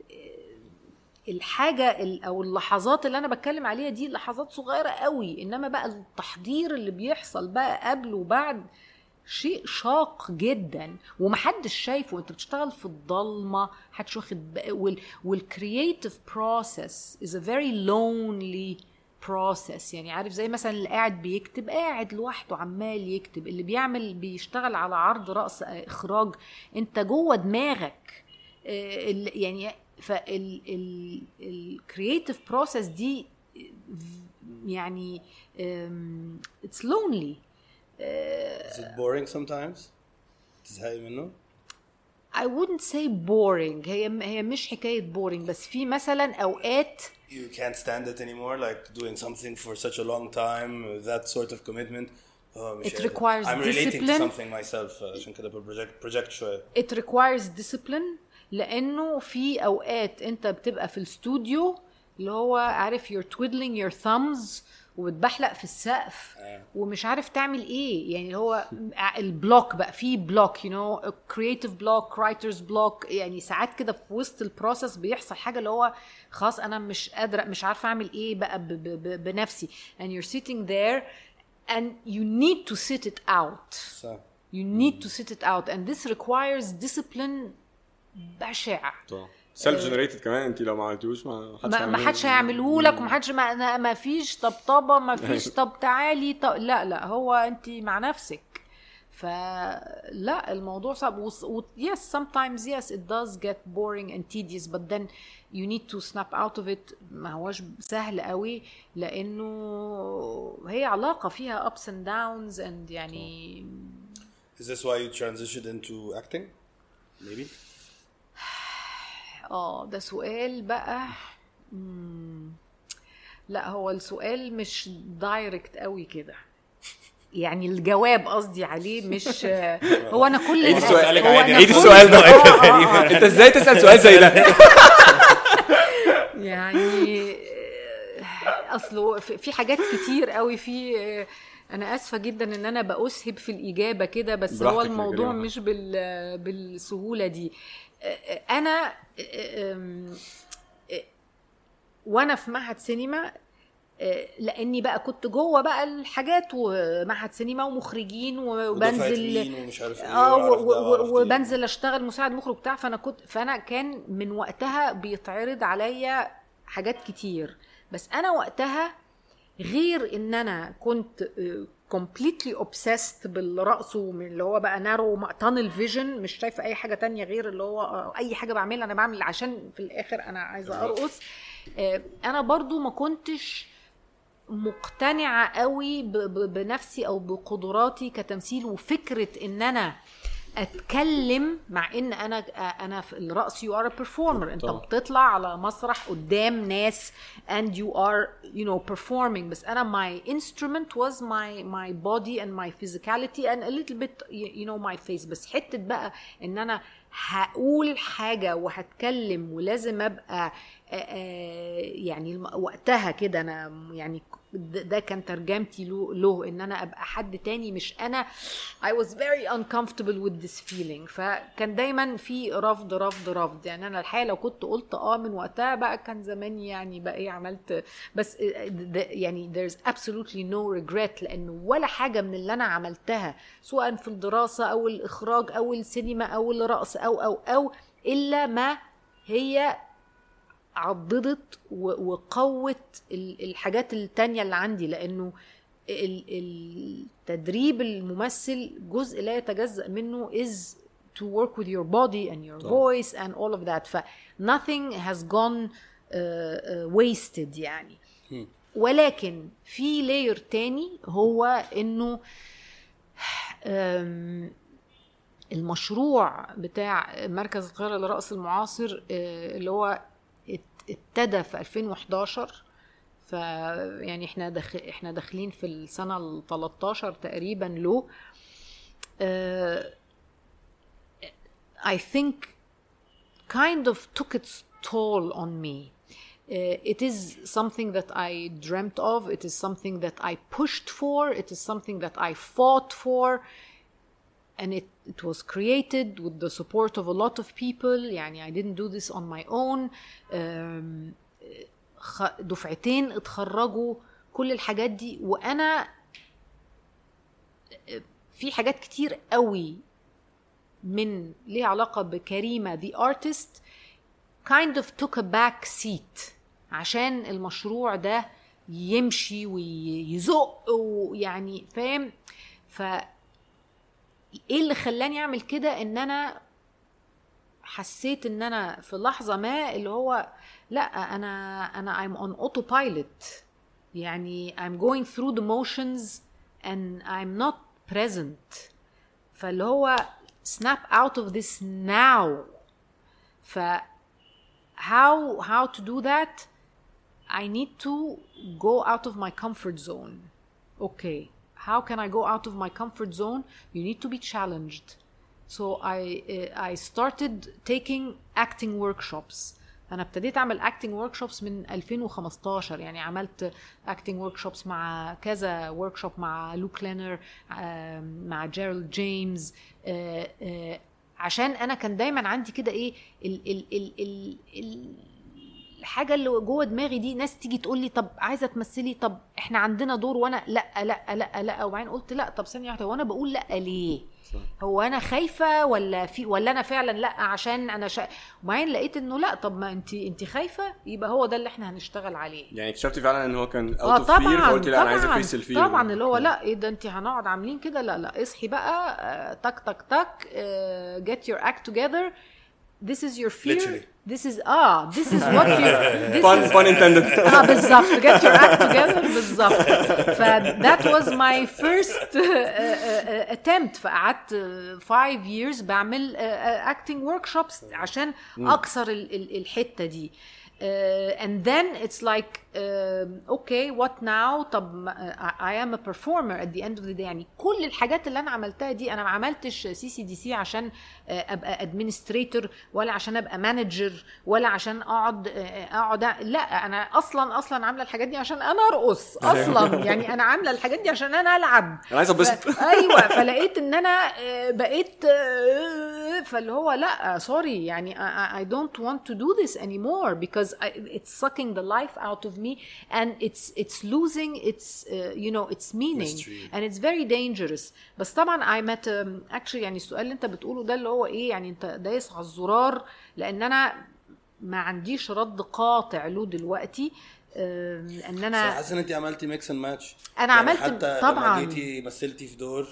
الحاجه ال- او اللحظات اللي انا بتكلم عليها دي لحظات صغيره قوي انما بقى التحضير اللي بيحصل بقى قبل وبعد شيء شاق جدا ومحدش شايفه انت بتشتغل في الضلمه محدش واخد بق- وال والكرييتيف بروسيس is a very lonely process يعني عارف زي مثلا اللي قاعد بيكتب قاعد لوحده عمال يكتب اللي بيعمل بيشتغل على عرض رقص آه، اخراج انت جوه دماغك آه، ال- يعني فالكرييتيف بروسيس دي يعني اتس لونلي Is it boring sometimes? تزهقي منه I wouldn't say boring هي هي مش حكايه boring بس في مثلا اوقات you can't stand it anymore like doing something for such a long time with that sort of commitment Oh, مش It قادر. requires I'm relating to discipline. something myself uh, عشان كده project project شويه it requires discipline لانه في اوقات انت بتبقى في الاستوديو اللي هو عارف you're twiddling your thumbs وبتبحلق في السقف آه. ومش عارف تعمل ايه يعني هو البلوك بقى في بلوك you know creative block writer's block يعني ساعات كده في وسط البروسس بيحصل حاجه اللي هو خلاص انا مش قادره مش عارفه اعمل ايه بقى ب ب ب بنفسي and you're sitting there and you need to sit it out صح You need to sit it out and this requires discipline بشع سيلف جنريتد كمان انت لو ما عملتوش ما حدش ما ما هيعمله. حدش هيعمله لك وما حدش ما, ما فيش طبطبه ما فيش طب تعالي طب لا لا هو انت مع نفسك فلا الموضوع صعب و, و yes sometimes yes it does get boring and tedious but then you need to snap out of it ما هوش سهل قوي لانه هي علاقه فيها ups and downs and يعني Is this why you transitioned into acting? Maybe. اه ده سؤال بقى مم. لا هو السؤال مش دايركت قوي كده يعني الجواب قصدي عليه مش هو انا كل عيد السؤال. هو أنا عيد كل- السؤال ده. آه، آه، آه. انت ازاي تسال سؤال زي ده يعني آه، اصله في في حاجات كتير قوي في آه، انا اسفه جدا ان انا باسهب في الاجابه كده بس هو براحتك يا الموضوع كريمة. مش بال بالسهوله دي آه، آه، انا آه، آم، آه، وانا في معهد سينما آه، لاني بقى كنت جوه بقى الحاجات ومعهد سينما ومخرجين ودفعة وبنزل مين ومش عارف ايه اه و- وأعرف ده و- وأعرف دي. وبنزل اشتغل مساعد مخرج بتاع فانا كنت فانا كان من وقتها بيتعرض عليا حاجات كتير بس انا وقتها غير ان انا كنت كومبليتلي اوبسيست بالرقص ومن اللي هو بقى نارو تانل فيجن مش شايفه اي حاجه تانية غير اللي هو آه، اي حاجه بعملها انا بعمل عشان في الاخر انا عايزه ارقص آه، انا برضو ما كنتش مقتنعه قوي ب- ب- بنفسي او بقدراتي كتمثيل وفكره ان انا اتكلم مع ان انا انا في الرقص يو ار بيرفورمر انت طبعا. بتطلع على مسرح قدام ناس and you are you know performing بس انا my instrument was my my body and my physicality and a little bit you know my face بس حته بقى ان انا هقول حاجه وهتكلم ولازم ابقى آه، آه، يعني الم- وقتها كده انا يعني ده ده كان ترجمتي له, له ان انا ابقى حد تاني مش انا I was very uncomfortable with this feeling فكان دايما في رفض رفض رفض يعني انا الحقيقه لو كنت قلت اه من وقتها بقى كان زماني يعني بقى ايه عملت بس آه، ده- يعني there's absolutely no regret لانه ولا حاجه من اللي انا عملتها سواء في الدراسه او الاخراج او السينما او الرقص او او او الا ما هي عضدت و- وقوت ال- الحاجات التانية اللي عندي لأنه ال- التدريب الممثل جزء لا يتجزأ منه is to work with your body and your voice and all of that ف nothing has gone uh, uh, wasted يعني ولكن في لاير تاني هو انه أم، المشروع بتاع مركز القاهرة للرقص المعاصر آه، اللي هو ات- ابتدى في 2011 ف يعني احنا داخل احنا داخلين في السنة ال 13 تقريبا له آه، I think kind of took its toll on me. Uh, it is something that I dreamt of. It is something that I pushed for. It is something that I fought for. And it, it was created with the support of a lot of people. يعني I didn't do this on my own. Um, خ- دفعتين اتخرجوا كل الحاجات دي وانا في حاجات كتير قوي من ليها علاقة بكريمة the artist kind of took a back seat عشان المشروع ده يمشي ويزق ويعني فاهم ف ايه اللي خلاني اعمل كده ان انا حسيت ان انا في لحظه ما اللي هو لا انا انا I'm on autopilot يعني I'm going through the motions and I'm not present فاللي هو snap out of this now ف how how to do that I need to go out of my comfort zone okay how can I go out of my comfort zone you need to be challenged so I uh, I started taking acting workshops انا ابتديت اعمل acting workshops من 2015 يعني عملت acting workshops مع كذا workshop مع لوك لينر مع جيرالد جيمس عشان انا كان دايما عندي كده ايه ال ال ال ال ال الحاجه اللي جوه دماغي دي ناس تيجي تقول لي طب عايزه تمثلي طب احنا عندنا دور وانا لا لا لا لا وبعدين قلت لا طب ثانيه واحده وانا بقول لا ليه صح. هو انا خايفه ولا في ولا انا فعلا لا عشان انا شا... وبعدين لقيت انه لا طب ما انت انت خايفه يبقى هو ده اللي احنا هنشتغل عليه يعني اكتشفتي فعلا ان هو كان اوت اه اوف فير طبعا فقلتي لا انا عايزه طبعا فيس الفير طبعا اللي هو لا ايه ده انت هنقعد عاملين كده لا لا اصحي بقى آه، تك تك تك آه، get your act together this is your fear Literally. this is اه this is what you this fun is fun intended اه بالظبط get your act together بالظبط ف that was my first uh, uh, uh, attempt فقعدت uh, five years بعمل uh, uh, acting workshops عشان اكسر ال- ال- الحته دي Uh, and then it's like um, okay what now طب ما- I I am a performer at the end of the day يعني كل الحاجات اللي انا عملتها دي انا ما عملتش سي سي دي سي عشان uh, ابقى administrator ولا عشان ابقى manager ولا عشان اقعد uh, اقعد أ- لا انا اصلا اصلا عامله الحاجات دي عشان انا ارقص اصلا يعني انا عامله الحاجات دي عشان انا العب انا عايز اتبسط ف- ايوه فلقيت ان انا آه، بقيت آه، فاللي هو لا سوري يعني I, I I don't want to do this anymore because I, it's sucking the life out of me and it's it's losing its uh, you know its meaning Mystery. and it's very dangerous بس طبعا I met um, actually يعني السؤال اللي انت بتقوله ده اللي هو ايه يعني انت دايس على الزرار لان انا ما عنديش رد قاطع له دلوقتي آم، لان بس انا حاسس ان انت عملتي ميكس اند ماتش أنا عملت- حتى طبعاً. لما جيتي مثلتي في دور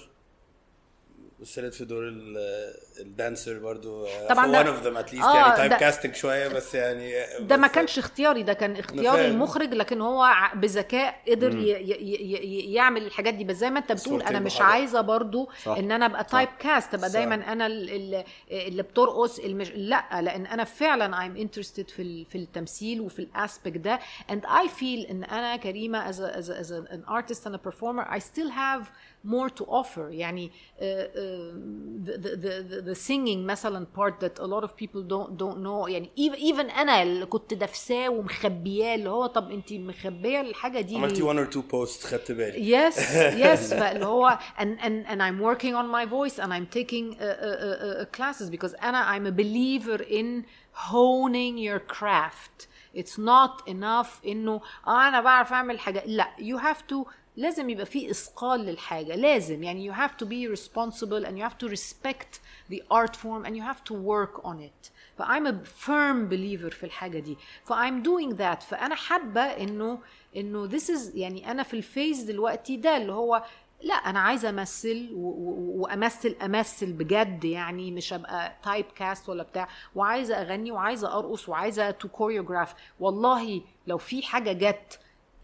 مثلت في دور ال- الدانسر برضو طبعاً في ده- one of them at least آه، يعني تايب ده- كاستنج شويه بس يعني ده ما بس- كانش اختياري ده كان اختيار فاهم. المخرج لكن هو ع- بذكاء قدر ي ي ي ي يعمل الحاجات دي بس زي ما انت بتقول صورتين انا مش بحاجة. عايزه برضو صح. ان انا ابقى تايب كاست ابقى صح. دايما انا ال- ال- اللي بترقص المش... لا لان انا فعلا I'm interested في ال- في التمثيل وفي الاسبكت ده and I feel ان انا كريمه as a, as a, as a, an artist and a performer I still have more to offer يعني uh, uh, the, the, the, the singing مثلا part that a lot of people don't don't know يعني even, even انا اللي كنت دفساه ومخبياه اللي هو طب انت مخبيه الحاجه دي عملتي ليه؟ one or two posts خدت بالي yes yes فاللي هو and and and I'm working on my voice and I'm taking uh, uh, uh, uh, classes because أنا I'm a believer in honing your craft it's not enough انه آه انا بعرف اعمل حاجه لا you have to لازم يبقى في اثقال للحاجه لازم يعني you have to be responsible and you have to respect the art form and you have to work on it ف I'm a firm believer في الحاجة دي ف I'm doing that فأنا حابة إنه إنه this is يعني أنا في الفيز دلوقتي ده اللي هو لا أنا عايزة أمثل و- و- وأمثل أمثل بجد يعني مش أبقى تايب كاست ولا بتاع وعايزة أغني وعايزة أرقص وعايزة تو كوريوجراف والله لو في حاجة جت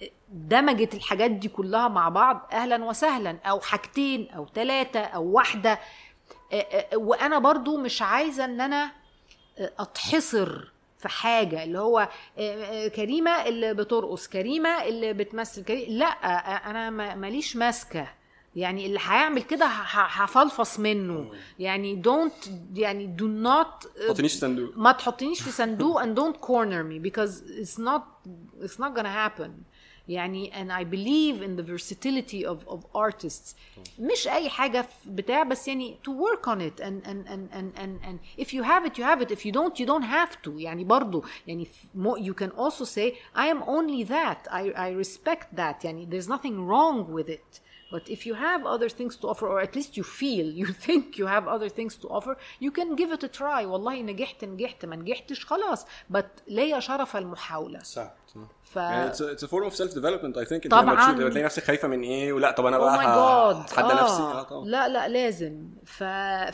دمجت الحاجات دي كلها مع بعض اهلا وسهلا او حاجتين او ثلاثه او واحده آه، آه، وانا برضو مش عايزه ان انا آه، اتحصر في حاجه اللي هو آه، آه، كريمه اللي بترقص كريمه اللي بتمثل كريمة. لا آه، انا ما- ماليش ماسكه يعني اللي هيعمل كده ه- ه- هفلفص منه يعني دونت يعني do not ما تحطنيش في صندوق ما تحطنيش في صندوق and don't corner me because it's not it's not gonna happen يعني and I believe in the versatility of of artists مش اي حاجه في بتاع بس يعني to work on it and and and and and, and if you have it you have it if you don't you don't have to يعني برضو يعني ف- mo- you can also say I am only that I I respect that يعني there's nothing wrong with it But if you have other things to offer, or at least you feel, you think you have other things to offer, you can give it a try. والله نجحت نجحت ما نجحتش خلاص. But ليا شرف المحاولة. صح ف يعني it's a, it's a form of self development I think انت طبعاً. لما تشوف- لما تلاقي نفسك خايفه من ايه ولا طب انا Oh بقى my ه- God. هتحدى آه. نفسي اه طبعا لا لا لازم ف...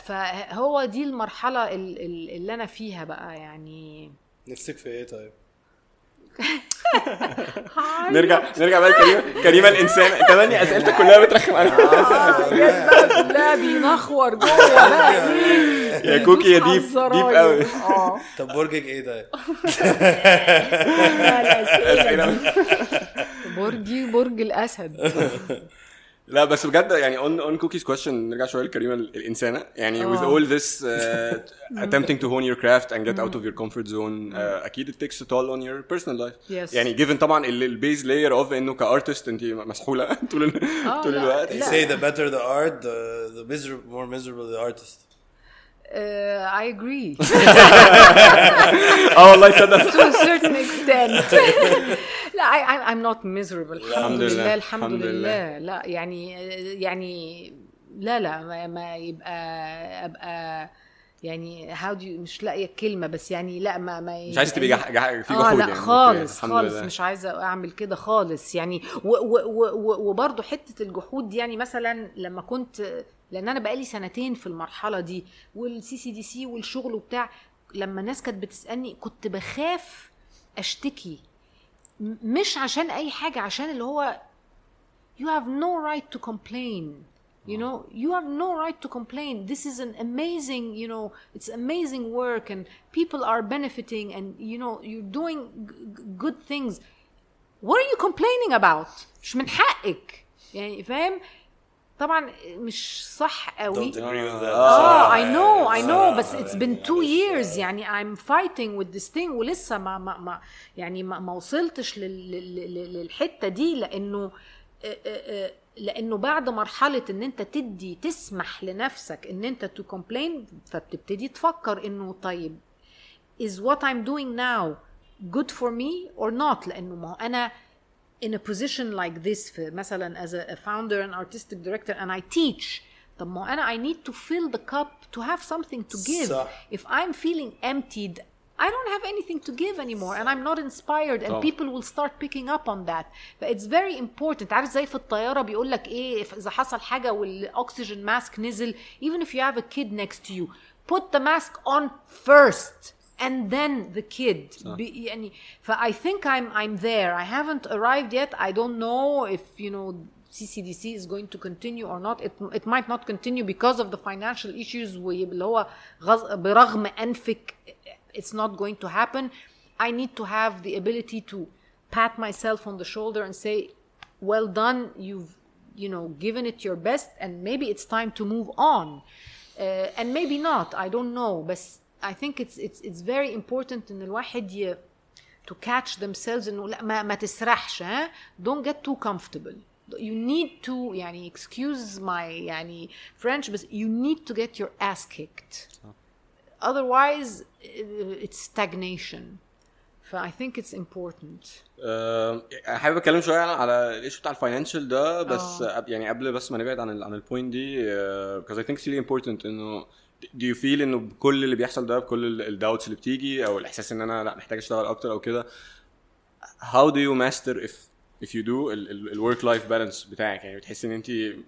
فهو دي المرحلة ال- ال- اللي أنا فيها بقى يعني نفسك في ايه طيب؟ نرجع نرجع بقى لكريمه كريمه الانسان تمني اسئلتك كلها بترخم عليها آه، لا بينخور جوه بقى إيه؟ يا كوكي يا يدوس ديب على ديب الزراير. قوي اه طب برجك ايه طيب؟ أسئلة. برجي برج الاسد لا بس بجد يعني on on cookies question نرجع شويه لكريمه الانسانه يعني with آه. all this uh, attempting to hone your craft and get out of your comfort zone uh, اكيد it takes a toll on your personal life Yes. يعني given طبعا البيز لاير اوف انه كارتست انت مسحوله طول ال- آه، طول لا. الوقت They لا. say the better the art, the, the miserable, more miserable the artist. Uh, I agree اه والله تصدق to a certain extent. لا I, I, I'm not miserable الحمد الحمد لله. لله الحمد الحمد لله لا يعني يعني لا لا ما, ما يبقى ابقى يعني how do you مش لاقيه الكلمه بس يعني لا ما ما مش عايز تبقي جح... جح... في اه جحود لا يعني خالص الحمد خالص لله. مش عايزه اعمل كده خالص يعني و- و- و- و- وبرضه حته الجحود دي يعني مثلا لما كنت لان انا بقالي سنتين في المرحله دي والسي سي دي سي والشغل وبتاع لما الناس كانت بتسالني كنت بخاف اشتكي م- مش عشان اي حاجه عشان اللي هو you have no right to complain you know you have no right to complain this is an amazing you know it's amazing work and people are benefiting and you know you're doing g- g- good things what are you complaining about مش من حقك يعني فاهم طبعا مش صح قوي Don't agree with that. اه I know I know بس it's been two years يعني I'm fighting with this thing ولسه ما ما, ما يعني ما, ما وصلتش لل, لل, لل- للحته دي لانه آه، آه، آه، لانه بعد مرحله ان انت تدي تسمح لنفسك ان انت تو كومبلين فبتبتدي تفكر انه طيب is what I'm doing now good for me or not لانه ما هو انا in a position like this في مثلا as a, a founder and artistic director and I teach طب ما هو انا I need to fill the cup to have something to give صح. if I'm feeling emptied I don't have anything to give anymore and I'm not inspired and طبعا. people will start picking up on that but it's very important عارف زي في الطيارة بيقول لك ايه if- اذا حصل حاجة والاكسجين ماسك نزل even if you have a kid next to you put the mask on first and then the kid بي- يعني ف I think I'm I'm there I haven't arrived yet I don't know if you know CCDC is going to continue or not it, it might not continue because of the financial issues واللي هو غز, برغم أنفك it's not going to happen I need to have the ability to pat myself on the shoulder and say well done you've you know given it your best and maybe it's time to move on uh, and maybe not I don't know but I think it's it's it's very important ان الواحد ي to catch themselves انه لا ما, ما تسرحش ها don't get too comfortable you need to يعني excuse my يعني French but you need to get your ass kicked otherwise uh, it's stagnation ف I think it's important آه، حابب اتكلم شويه على الايشو بتاع الفاينانشال ده بس آه. يعني قبل بس ما نبعد عن ال عن البوينت دي because I think it's really important انه do you feel انه بكل اللي بيحصل ده بكل الداوتس اللي بتيجي او الاحساس ان انا لا محتاج اشتغل اكتر او كده how do you master if if you do الورك لايف بالانس بتاعك يعني بتحس ان انت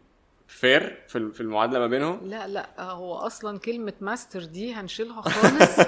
فير في ال- في المعادله ما بينهم لا لا هو اصلا كلمه ماستر دي هنشيلها خالص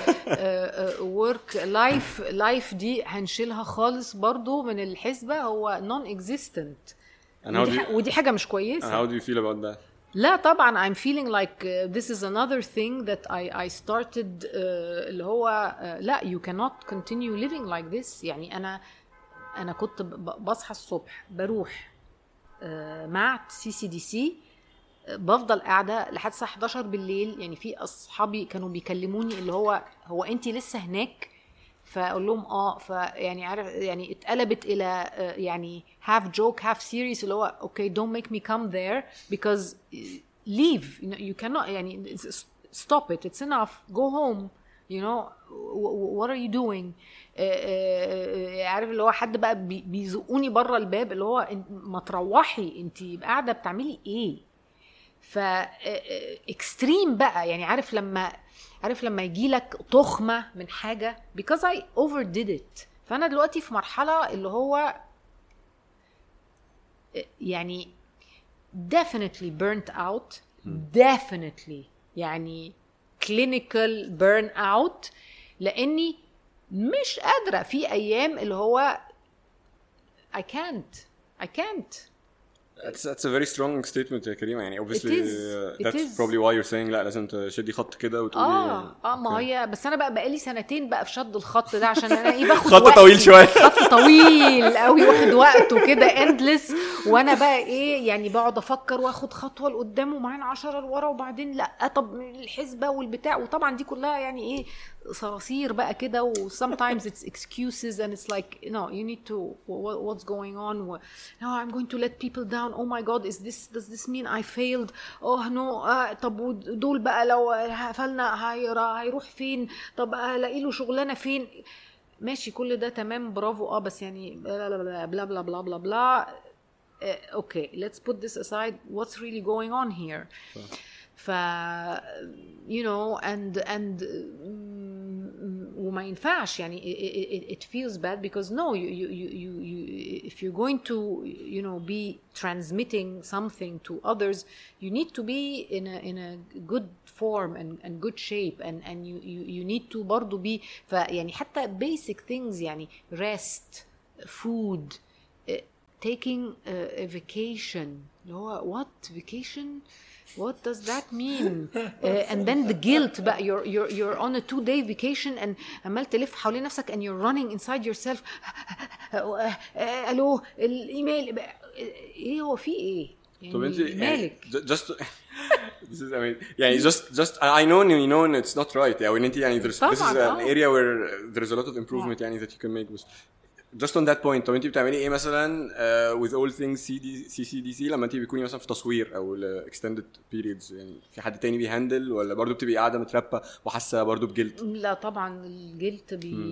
ورك لايف لايف دي هنشيلها خالص برضو من الحسبه هو نون اكزيستنت and how do ودي, you, ح- ودي حاجه مش كويسه and how do you feel about that لا طبعا I'm feeling like uh, this is another thing that I I started uh, اللي هو uh, لا you cannot continue living like this يعني أنا أنا كنت ب- ب- بصحى الصبح بروح uh, مع سي سي دي سي بفضل قاعده لحد الساعه 11 بالليل يعني في اصحابي كانوا بيكلموني اللي هو هو انت لسه هناك فاقول لهم اه فيعني عارف يعني اتقلبت الى آه، يعني half joke half serious اللي هو اوكي don't make me come there because leave you, know, you cannot يعني stop it it's enough go home you know w- w- what are you doing آه، آه، آه، عارف اللي هو حد بقى بي- بيزقوني بره الباب اللي هو إنت- ما تروحي انت قاعده بتعملي ايه ف اكستريم بقى يعني عارف لما عارف لما يجي لك تخمه من حاجه because I overdid it فانا دلوقتي في مرحله اللي هو يعني definitely burnt out definitely يعني clinical burn out لاني مش قادره في ايام اللي هو I can't I can't That's, that's a very strong statement يا كريمه يعني obviously is. uh, It that's is. probably why you're saying لا لازم تشدي خط كده وتقولي اه اه ما أوكي. هي بس انا بقى بقالي سنتين بقى في شد الخط ده عشان انا ايه باخد خط وقتي. طويل شوية. خط طويل قوي واخد وقته كده اندلس وانا بقى ايه يعني بقعد افكر واخد خطوه لقدام وبعدين 10 لورا وبعدين لا طب الحسبه والبتاع وطبعا دي كلها يعني ايه صراصير بقى كده و sometimes it's excuses and it's like no you need to what, what's going on no I'm going to let people down oh my god is this does this mean I failed oh no آه طب ودول بقى لو قفلنا هيرا- هيروح فين طب الاقي له شغلانه فين ماشي كل ده تمام برافو اه بس يعني بلا بلا بلا بلا بلا بلا بلا آه، اوكي let's put this aside what's really going on here ف you know and and mm, وما ينفعش يعني it, it, it feels bad because no you, you, you, you, you if you're going to you know be transmitting something to others you need to be in a in a good form and, and good shape and and you, you you need to برضه be فيعني حتى basic things يعني rest food uh, taking a, a vacation اللي هو what vacation what does that mean uh, and then the guilt بقى you're you're you're on a two day vacation and عمال تلف حوالين نفسك and you're running inside yourself الو الايميل ايه هو في ايه طب انت يعني يعني مالك ju- just this is I mean يعني just just I I know and you know and it's not right يعني ان انت يعني there's, this is طبعاً، an اه. area where there's a lot of improvement يعني that you can make بس just on that point طب انت بتعملي ايه مثلا uh, with all things CD, CCDC لما انت بتكوني مثلا في تصوير او ال extended periods يعني في حد تاني بيهندل ولا برضه بتبقي قاعده متربه وحاسه برضه بجلد لا طبعا الجلد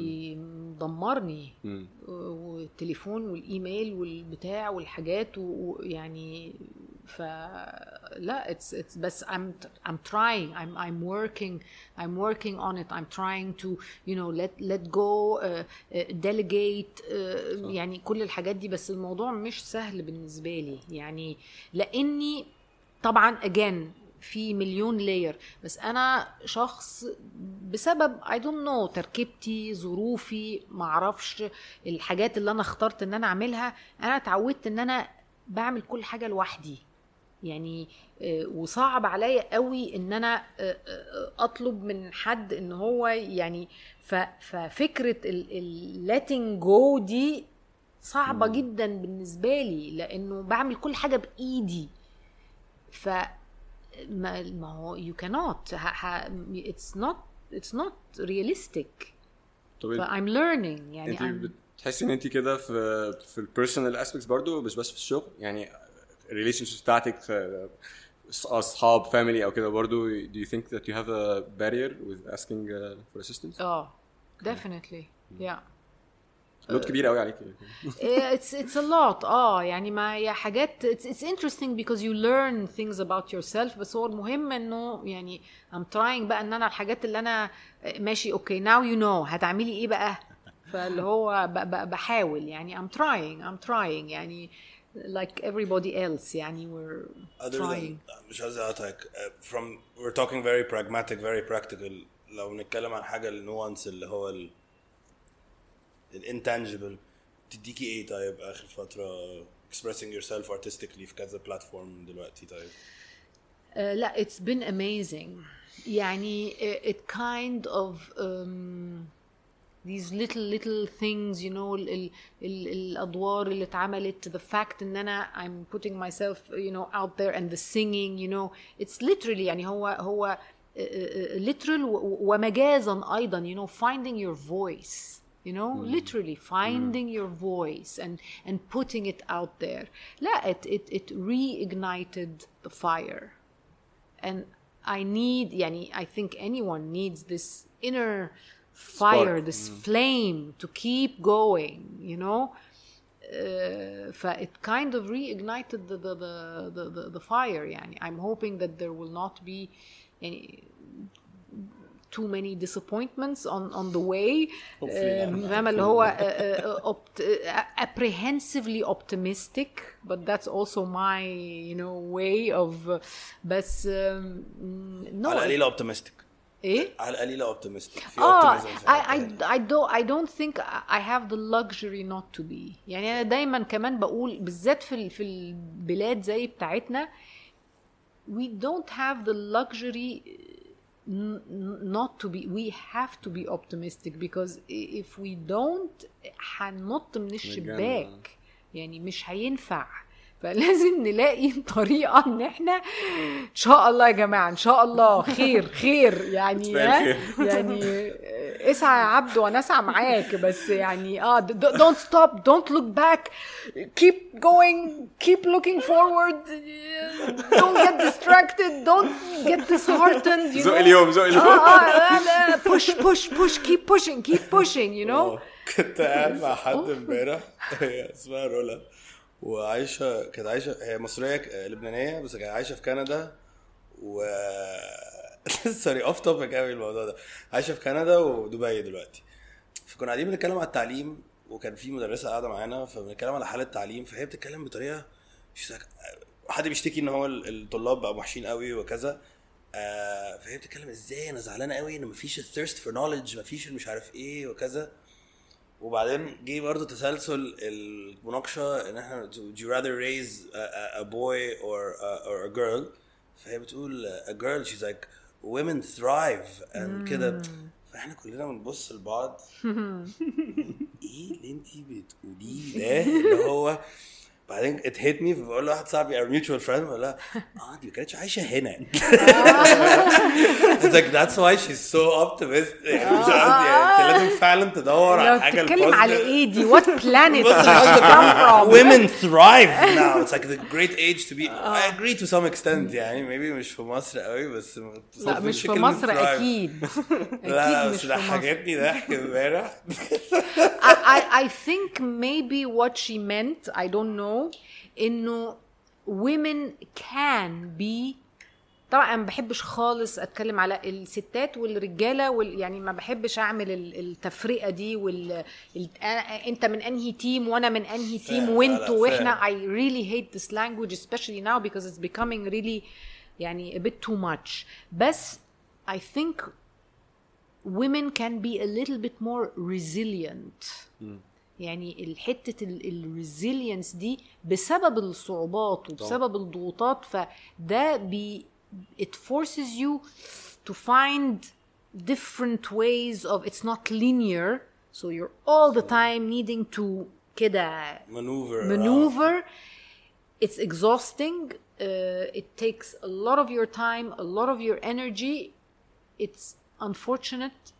بيدمرني مم. والتليفون والايميل والبتاع والحاجات ويعني ف لا اتس اتس بس I'm I'm trying I'm I'm working I'm working on it I'm trying to you know let let go uh, uh, delegate uh, يعني كل الحاجات دي بس الموضوع مش سهل بالنسبة لي يعني لاني طبعا again في مليون لاير بس انا شخص بسبب I don't know تركيبتي ظروفي معرفش الحاجات اللي انا اخترت ان انا اعملها انا اتعودت ان انا بعمل كل حاجه لوحدي يعني آه، وصعب عليا قوي ان انا آه، آه، اطلب من حد ان هو يعني ف- ففكره الليتنج جو دي صعبه جدا بالنسبه لي لانه بعمل كل حاجه بايدي ف ما ما هو you cannot ه- ه- it's not it's not realistic طب ف انت I'm learning يعني انت I'm بتحسي ان انت كده في في البيرسونال اسبيكتس برضو مش بس في الشغل يعني الريليشن شيب بتاعتك آه، اصحاب فاميلي او كده برضو do you think that you have a barrier with asking uh, for assistance؟ اه definitely yeah لود كبير قوي عليك Eh, it's it's a lot اه يعني ما هي حاجات it's, it's interesting because you learn things about yourself بس هو المهم انه يعني I'm trying بقى ان انا الحاجات اللي انا ماشي اوكي now you know هتعملي ايه بقى فاللي هو ب- ب- بحاول يعني I'm trying I'm trying يعني like everybody else يعني we're other trying than مش قصدي اقطعك uh, from we're talking very pragmatic very practical لو نتكلم عن حاجه النوانس اللي هو ال الانتانجبل تديكي ايه طيب اخر فتره expressing yourself artistically في كذا بلاتفورم دلوقتي طيب Uh, لا it's been amazing يعني uh, it kind of um, these little little things you know ال, ال, ال, الادوار اللي اتعملت the fact ان انا I'm putting myself you know out there and the singing you know it's literally يعني هو هو uh, uh, literal و- و- ومجازا ايضا you know finding your voice you know literally finding your voice and and putting it out there لا it it it reignited the fire and I need يعني I think anyone needs this inner fire Spark. this flame to keep going you know uh, ف it kind of reignited the the, the the the the fire يعني I'm hoping that there will not be any too many disappointments on on the way Hopefully not. um, فاهمة اللي هو uh, uh, opt- uh, apprehensively optimistic but that's also my you know way of uh, بس um, no على قليله اوبتيمستيك ايه على القليله اوبتيمستيك في اه optimism في I, I, الحتة هنا. I don't I don't think I have the luxury not to be يعني انا دايما كمان بقول بالذات في ال- في البلاد زي بتاعتنا we don't have the luxury n- n- not to be we have to be optimistic because i- if we don't هننط من الشباك يعني مش هينفع فلازم نلاقي طريقه ان احنا ان شاء الله يا جماعه ان شاء الله خير خير يعني تسمعي ها؟ الخير. يعني اسعى يا عبد وانا اسعى معاك بس يعني اه d- d- don't stop don't look back keep going keep looking forward don't get distracted don't get disheartened you زق know اليوم زق اليوم اه اه لا، push push push keep pushing keep pushing you know كنت قاعد مع حد امبارح هي اسمها رولا وعايشه كانت عايشه هي مصريه ك- لبنانيه بس كانت عايشه في كندا و سوري اوف توبيك قوي الموضوع ده عايشه في كندا ودبي دلوقتي فكنا قاعدين بنتكلم على التعليم وكان في مدرسه قاعده معانا فبنتكلم على حاله التعليم فهي بتتكلم بطريقه she's like- حد بيشتكي ان هو ال- الطلاب بقوا وحشين قوي وكذا آه فهي بتتكلم ازاي انا زعلانه قوي ان مفيش الثيرست فور نوليدج مفيش مش عارف ايه وكذا وبعدين جه برضه تسلسل المناقشه ان احنا would you rather raise a, a- a boy or a, or a girl فهي بتقول a girl she's like women thrive and كده فاحنا كلنا بنبص لبعض ايه اللي انت بتقوليه ده اللي هو بعدين it hit me فبقول لواحد صاحبي our mutual friend بقول لها اه دي ما كانتش عايشه هنا It's like that's why she's so optimistic يعني مش قصدي يعني انت لازم فعلا تدور لو على حاجه بتتكلم على الpositive. ايه دي what planet بص did she come from women thrive now it's like the great age to be I agree to some extent يعني maybe مش في مصر قوي بس ما لا تصدقش مش في كلمة مصر thrive. اكيد لا لا اكيد بس مش في مصر ضحكتني ضحك امبارح I, I, I think maybe what she meant I don't know انه women can be طبعا انا ما بحبش خالص اتكلم على الستات والرجاله وال يعني ما بحبش اعمل ال- التفرقه دي وال ال- أنا- انت من انهي تيم وانا من انهي فاهم، تيم لا، لا، وانتوا واحنا فاهم. I really hate this language especially now because it's becoming really يعني a bit too much بس I think women can be a little bit more resilient يعني الحتة الريزيلينس دي بسبب الصعوبات وبسبب الضغوطات فده بي it forces you to find different ways of it's not linear so you're all the time needing to كده maneuver maneuver it's exhausting uh, it takes a lot of your time a lot of your energy it's unfortunate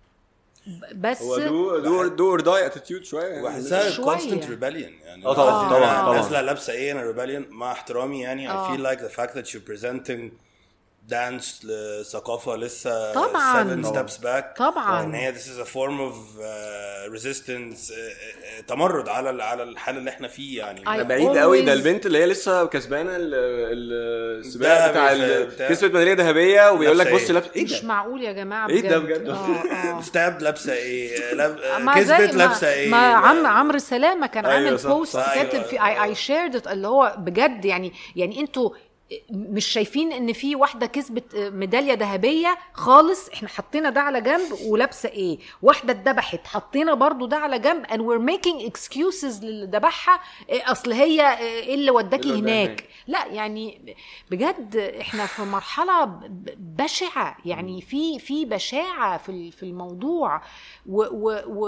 ب- بس هو دو دو دو اور داي اتيتيود شويه يعني وبحسها شوية. constant rebellion يعني اه طبعاً، قصدي طبعاً، أنا طبعاً. نازله لابسه ايه انا rebellion مع احترامي يعني I feel like the fact that you're presenting dance لثقافه لسه طبعاً. seven طبعاً. steps back طبعاً. ان هي this is a form of uh, resistance uh, uh, تمرد على ال- على الحال اللي احنا فيه يعني I ده بعيد قوي ده always- البنت اللي هي لسه كسبانه ال- ال- السباق دهبي بتاع في- ال- بتاع- كسبت ميداليه ذهبيه وبيقول لك لابسة بص إيه؟ لابس ايه مش ده؟ معقول يا جماعه إيه ده بجد؟ اه اه ستاب لابسه ايه لاب... ما زي كسبت ما, لابسه ايه ما عم عمرو سلامه كان أيوة عامل صح، بوست صح، كاتب أيوة. في اي اي شيرد اللي هو بجد يعني يعني انتوا مش شايفين ان في واحده كسبت ميداليه ذهبيه خالص احنا حطينا ده على جنب ولابسه ايه واحده اتذبحت حطينا برضو ده على جنب and we're making excuses للي ذبحها إيه اصل هي ايه اللي وداكي اللي وداها هناك هناك. لا يعني بجد احنا في مرحله ب- بشعه يعني في في بشاعه في ال- في الموضوع و, و, و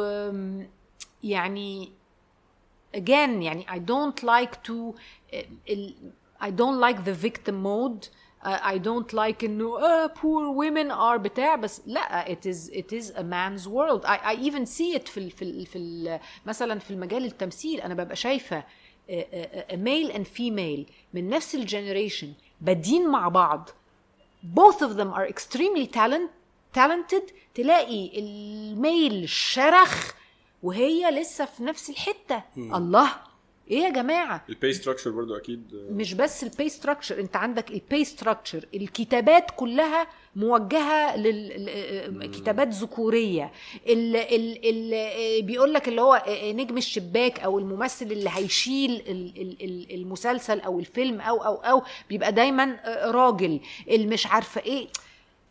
يعني again يعني I don't like to ال- I don't like the victim mode uh, I don't like انه uh, poor women are بتاع بس لا it is it is a man's world I, I even see it في ال, في ال, في ال, مثلا في المجال التمثيل انا ببقى شايفه uh, uh, a male and female من نفس الجنريشن بادين مع بعض both of them are extremely talent, talented تلاقي الميل شرخ وهي لسه في نفس الحته الله ايه يا جماعه البي ستراكشر برضو اكيد مش بس البي ستراكشر انت عندك البي ستراكشر الكتابات كلها موجهه لكتابات ذكوريه ال ال ال بيقول لك اللي هو نجم الشباك او الممثل اللي هيشيل ال- ال- ال- المسلسل او الفيلم او او او بيبقى دايما راجل المش عارفه ايه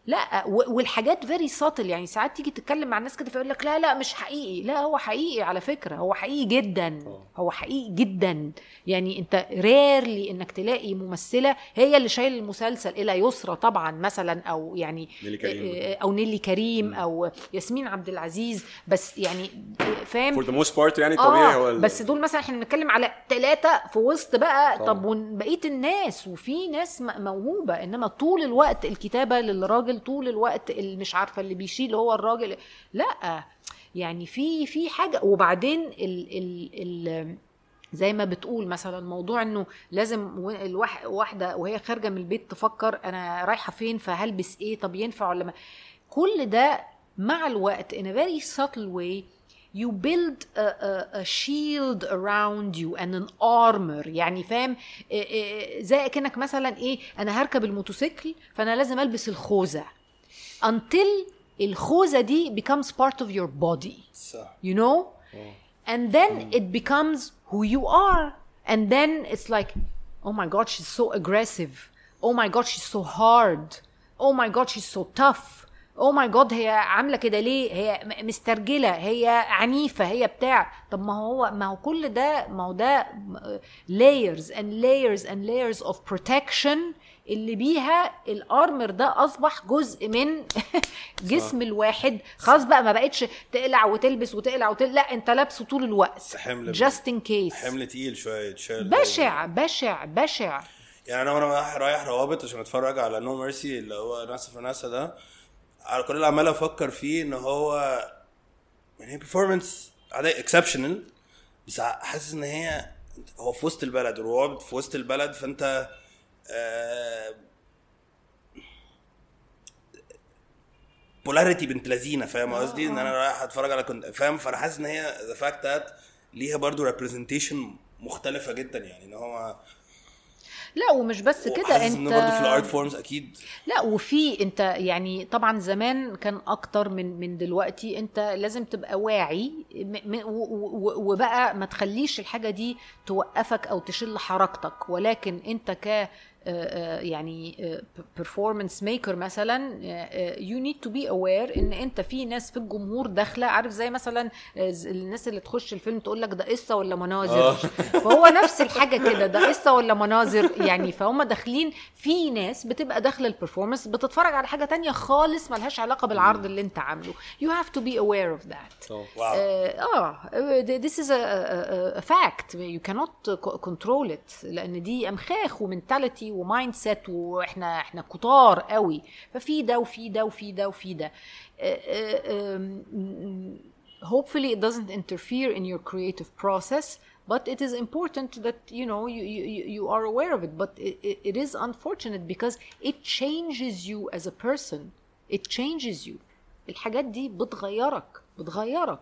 لا و- والحاجات فيري ساتل يعني ساعات تيجي تتكلم مع الناس كده فيقول لك لا لا مش حقيقي لا هو حقيقي على فكره هو حقيقي جدا هو حقيقي جدا يعني انت ريرلي انك تلاقي ممثله هي اللي شايله المسلسل الى يسرى طبعا مثلا او يعني نيلي كريم. او نيلي كريم او ياسمين عبد العزيز بس يعني فاهم for the most part يعني طبيعي هو اه ال- بس دول مثلا احنا بنتكلم على ثلاثة في وسط بقى طبعا. طب وبقية الناس وفي ناس م- موهوبة انما طول الوقت الكتابة للراجل طول الوقت اللي مش عارفة اللي بيشيل هو الراجل لا يعني في في حاجة وبعدين ال ال ال زي ما بتقول مثلا موضوع انه لازم و- الواح- واحده وهي خارجه من البيت تفكر انا رايحه فين فهلبس ايه طب ينفع ولا ما كل ده مع الوقت in a very subtle way you build a, a, a shield around you and an armor يعني فاهم إيه إيه زي كأنك مثلا ايه انا هركب الموتوسيكل فانا لازم البس الخوذه until الخوذه دي becomes part of your body صح you know and then it becomes who you are and then it's like oh my god she's so aggressive oh my god she's so hard oh my god she's so tough oh my god هي عامله كده ليه هي م- مسترجله هي عنيفه هي بتاع طب ما هو ما هو كل ده ما هو ده م- layers and layers and layers of protection اللي بيها الارمر ده اصبح جزء من جسم الواحد خلاص بقى ما بقتش تقلع وتلبس وتقلع وتل... لا انت لابسه طول الوقت حمل just in case حمل تقيل شويه يتشال بشع بشع بشع يعني انا وانا رايح رايح روابط عشان اتفرج على نو ميرسي اللي هو ناسا في ناسا ده على كل اللي عمال افكر فيه ان هو يعني هي بيرفورمانس عادي اكسبشنال بس حاسس ان هي هو في وسط البلد روابط في وسط البلد فانت بولاريتي بنت لذينه فاهم قصدي ان انا رايح اتفرج على كنت فاهم فانا حاسس ان هي ذا فاكت ذات ليها برضو ريبريزنتيشن مختلفه جدا يعني ان هو لا ومش بس كده حاسس ان انت برضه في الارت فورمز اكيد لا وفي انت يعني طبعا زمان كان اكتر من من دلوقتي انت لازم تبقى واعي م- م- و- و- وبقى ما تخليش الحاجه دي توقفك او تشل حركتك ولكن انت ك آه، آه، يعني بيرفورمانس ميكر مثلا يو نيد تو بي اوير ان انت في ناس في الجمهور داخله عارف زي مثلا آه، ز- الناس اللي تخش الفيلم تقول لك ده قصه ولا مناظر فهو نفس الحاجه كده ده قصه ولا مناظر يعني فهم داخلين في ناس بتبقى داخله البرفورمانس بتتفرج على حاجه تانية خالص ملهاش علاقه بالعرض اللي انت عامله you have to be aware of that طبعا. واو اه آه، this is a, a, a fact you cannot co- control it لان دي امخاخ ومنتاليتي ومايند سيت واحنا احنا كتار قوي ففي ده وفي ده وفي ده وفي ده آه، آه، آم، hopefully it doesn't interfere in your creative process but it is important that you know you, you, you are aware of it but it, it- it is unfortunate because it changes you as a person it changes you الحاجات دي بتغيرك بتغيرك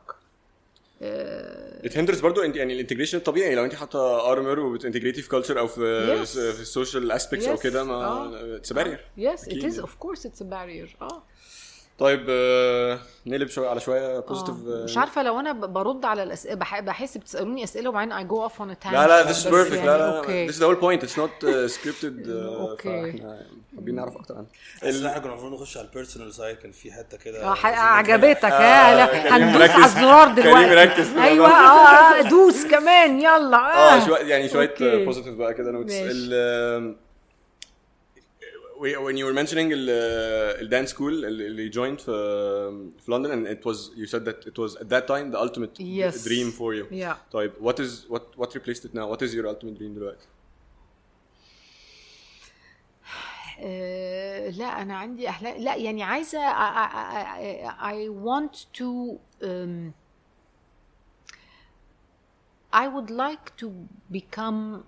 it hinders برضو انت يعني الانتجريشن الطبيعي لو انت حاطه ارمر وبتنتجريتي في كلتشر او في Yes. في السوشيال اسبيكتس او Yes. كده ما آه. اتس بارير yes it أكيد. is of course it's a barrier اه طيب آه، نقلب شويه على شويه بوزيتيف آه. مش عارفه لو انا ب- برد على الاسئله بح- بحس بتسالوني اسئله وبعدين I go off on a tangent لا لا this is بس perfect يعني لا لا اوكي this is the whole point it's not uh, scripted uh, أوكي. فاحنا حابين نعرف اكتر عنها بس احنا كنا المفروض نخش على البيرسونال سايد كان في حته كده اه ح- عايزين عجبتك آه، ها لا كريم هندوس مركز. على الزرار كريم دلوقتي مركز في ايوه الموضوع. اه آه، دوس كمان يلا اه اه شويه يعني شويه أوكي. بوزيتيف بقى كده نوتس ماشي. ال when you were mentioning ال dance school اللي joined في في London and it was you said that it was at that time the ultimate Yes. dream for you Yeah. طيب what is what what replaced it now what is your ultimate dream دلوقتي آه، لا انا عندي احلام لا يعني عايزه I, I, I, I want to um, I would like to become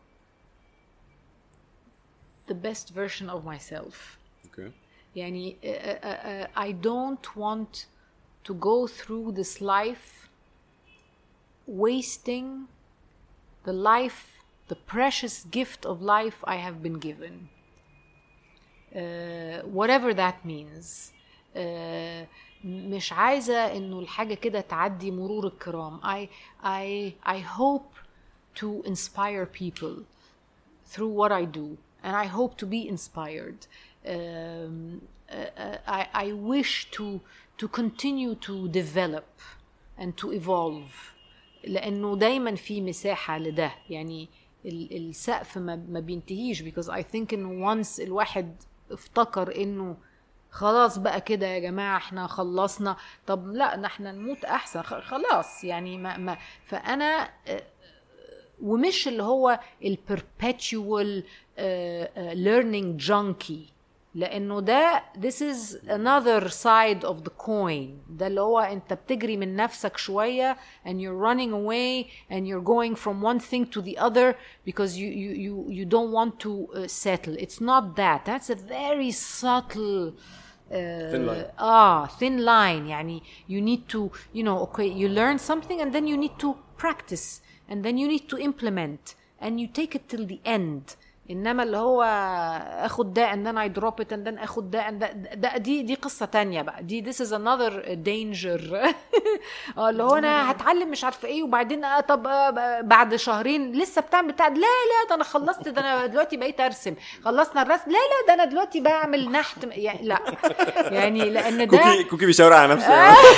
the best version of myself okay يعني uh, uh, uh, I don't want to go through this life wasting the life, the precious gift of life I have been given. Uh, whatever that means. Uh, مش عايزة إنه الحاجة كده تعدي مرور الكرام. I, I, I hope to inspire people through what I do and I hope to be inspired. um, uh, I, I wish to to continue to develop and to evolve لانه دايما في مساحه لده يعني ال- السقف ما, ما بينتهيش because I think انه once الواحد افتكر انه خلاص بقى كده يا جماعه احنا خلصنا طب لا ده احنا نموت احسن خ- خلاص يعني ما, ما فانا آه، ومش اللي هو البربيتوال learning junkie لانه ده this is another side of the coin ده اللي هو انت بتجري من نفسك شويه and you're running away and you're going from one thing to the other because you you you, you don't want to uh, settle it's not that that's a very subtle uh, Thin line. اه thin line يعني you need to you know okay you learn something and then you need to practice and then you need to implement and you take it till the end انما اللي هو اخد ده and then I drop it and then اخد ده and ده, ده دي دي قصه تانية بقى دي this is another danger اه اللي هو انا هتعلم مش عارفه ايه وبعدين آه طب آه بعد شهرين لسه بتعمل بتاع لا لا ده انا خلصت ده انا دلوقتي بقيت ارسم خلصنا الرسم لا لا ده انا دلوقتي بعمل نحت يعني لا يعني لان ده كوكي كوكي بيشاور على نفسه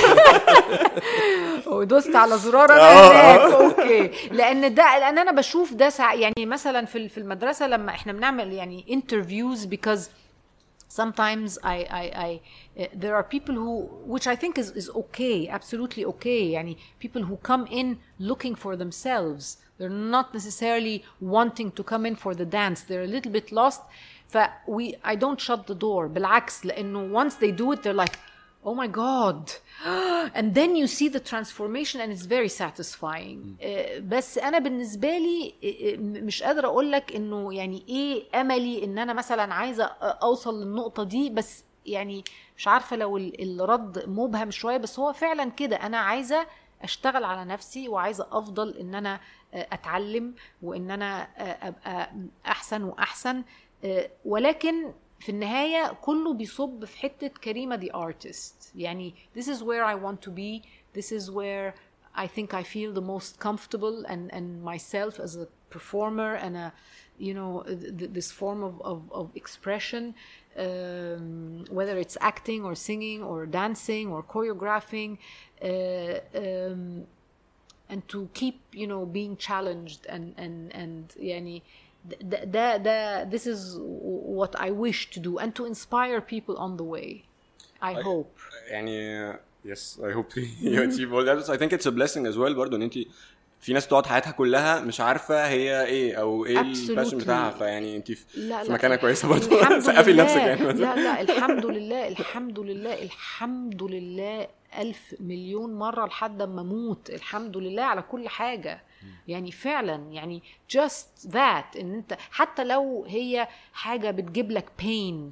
ودوست على زرار انا آه، هناك اوكي لان ده لان انا بشوف ده سع... يعني مثلا في في المدرسه لما احنا بنعمل يعني interviews because sometimes I I I uh, there are people who which I think is is okay absolutely okay يعني people who come in looking for themselves they're not necessarily wanting to come in for the dance they're a little bit lost ف we I don't shut the door بالعكس لانه once they do it they're like oh my god and then you see the transformation and it's very satisfying آه، بس انا بالنسبه لي آه، آه، مش قادره اقول لك انه يعني ايه املي ان انا مثلا عايزه اوصل للنقطه دي بس يعني مش عارفه لو ال- الرد مبهم شويه بس هو فعلا كده انا عايزه اشتغل على نفسي وعايزه افضل ان انا آه، اتعلم وان انا آه، ابقى احسن واحسن آه، ولكن في النهاية كله بيصب في حتة كريمة the artist يعني this is where I want to be this is where I think I feel the most comfortable and, and myself as a performer and a you know th- this form of, of, of expression um, whether it's acting or singing or dancing or choreographing uh, um, and to keep you know being challenged and and and يعني ده ده ده this is what I wish to do and to inspire people on the way I hope يعني yes I hope you achieve all that I think it's a blessing as well برضه ان انت في ناس بتقعد حياتها كلها مش عارفه هي ايه او ايه الباشن Absolutely. بتاعها فيعني انت في, لا في لا مكانه كويسه الحمد برضه سقفي لله. لنفسك يعني لا لا الحمد لله الحمد لله الحمد لله ألف مليون مرة لحد ما أموت الحمد لله على كل حاجة يعني فعلا يعني just that ان انت حتى لو هي حاجة بتجيب لك pain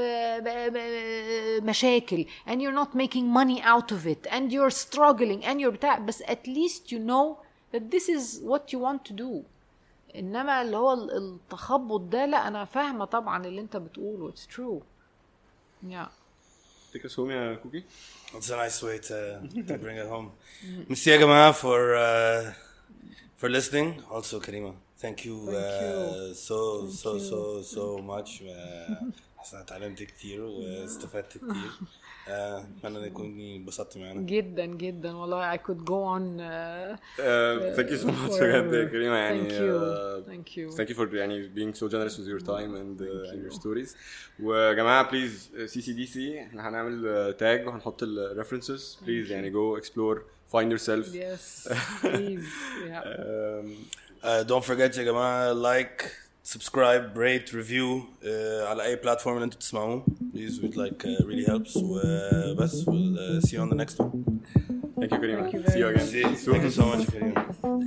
ومشاكل and you're not making money out of it and you're struggling and you're بتاع بس at least you know that this is what you want to do انما اللي هو ال- التخبط ده لا انا فاهمه طبعا اللي انت بتقوله it's true yeah take us home يا كوكي That's a nice way to, to bring it home. Merci يا جماعة for uh, for listening. Also Karima, thank you, Thank you. uh, so so you. so so much. Uh, حاسس اتعلمت كتير واستفدت كتير. Uh, اتمنى ان تكوني انبسطت معانا. جدا جدا والله I could go on uh, Uh, thank you so much forever. بجد يا كريمة يعني Thank you. uh, Thank you. thank you for يعني being so generous with your time and, uh, and your stories ويا جماعة please سي سي دي سي احنا هنعمل تاج وهنحط ال references please يعني go explore find yourself yes please yeah um, Uh, don't forget يا جماعة like, subscribe, rate, review uh, على أي platform اللي انتوا بتسمعوه. Please would like uh, really helps. وبس we'll uh, see you on the next one. thank you كريمة Thank you see you very again See, thank you so much Karima.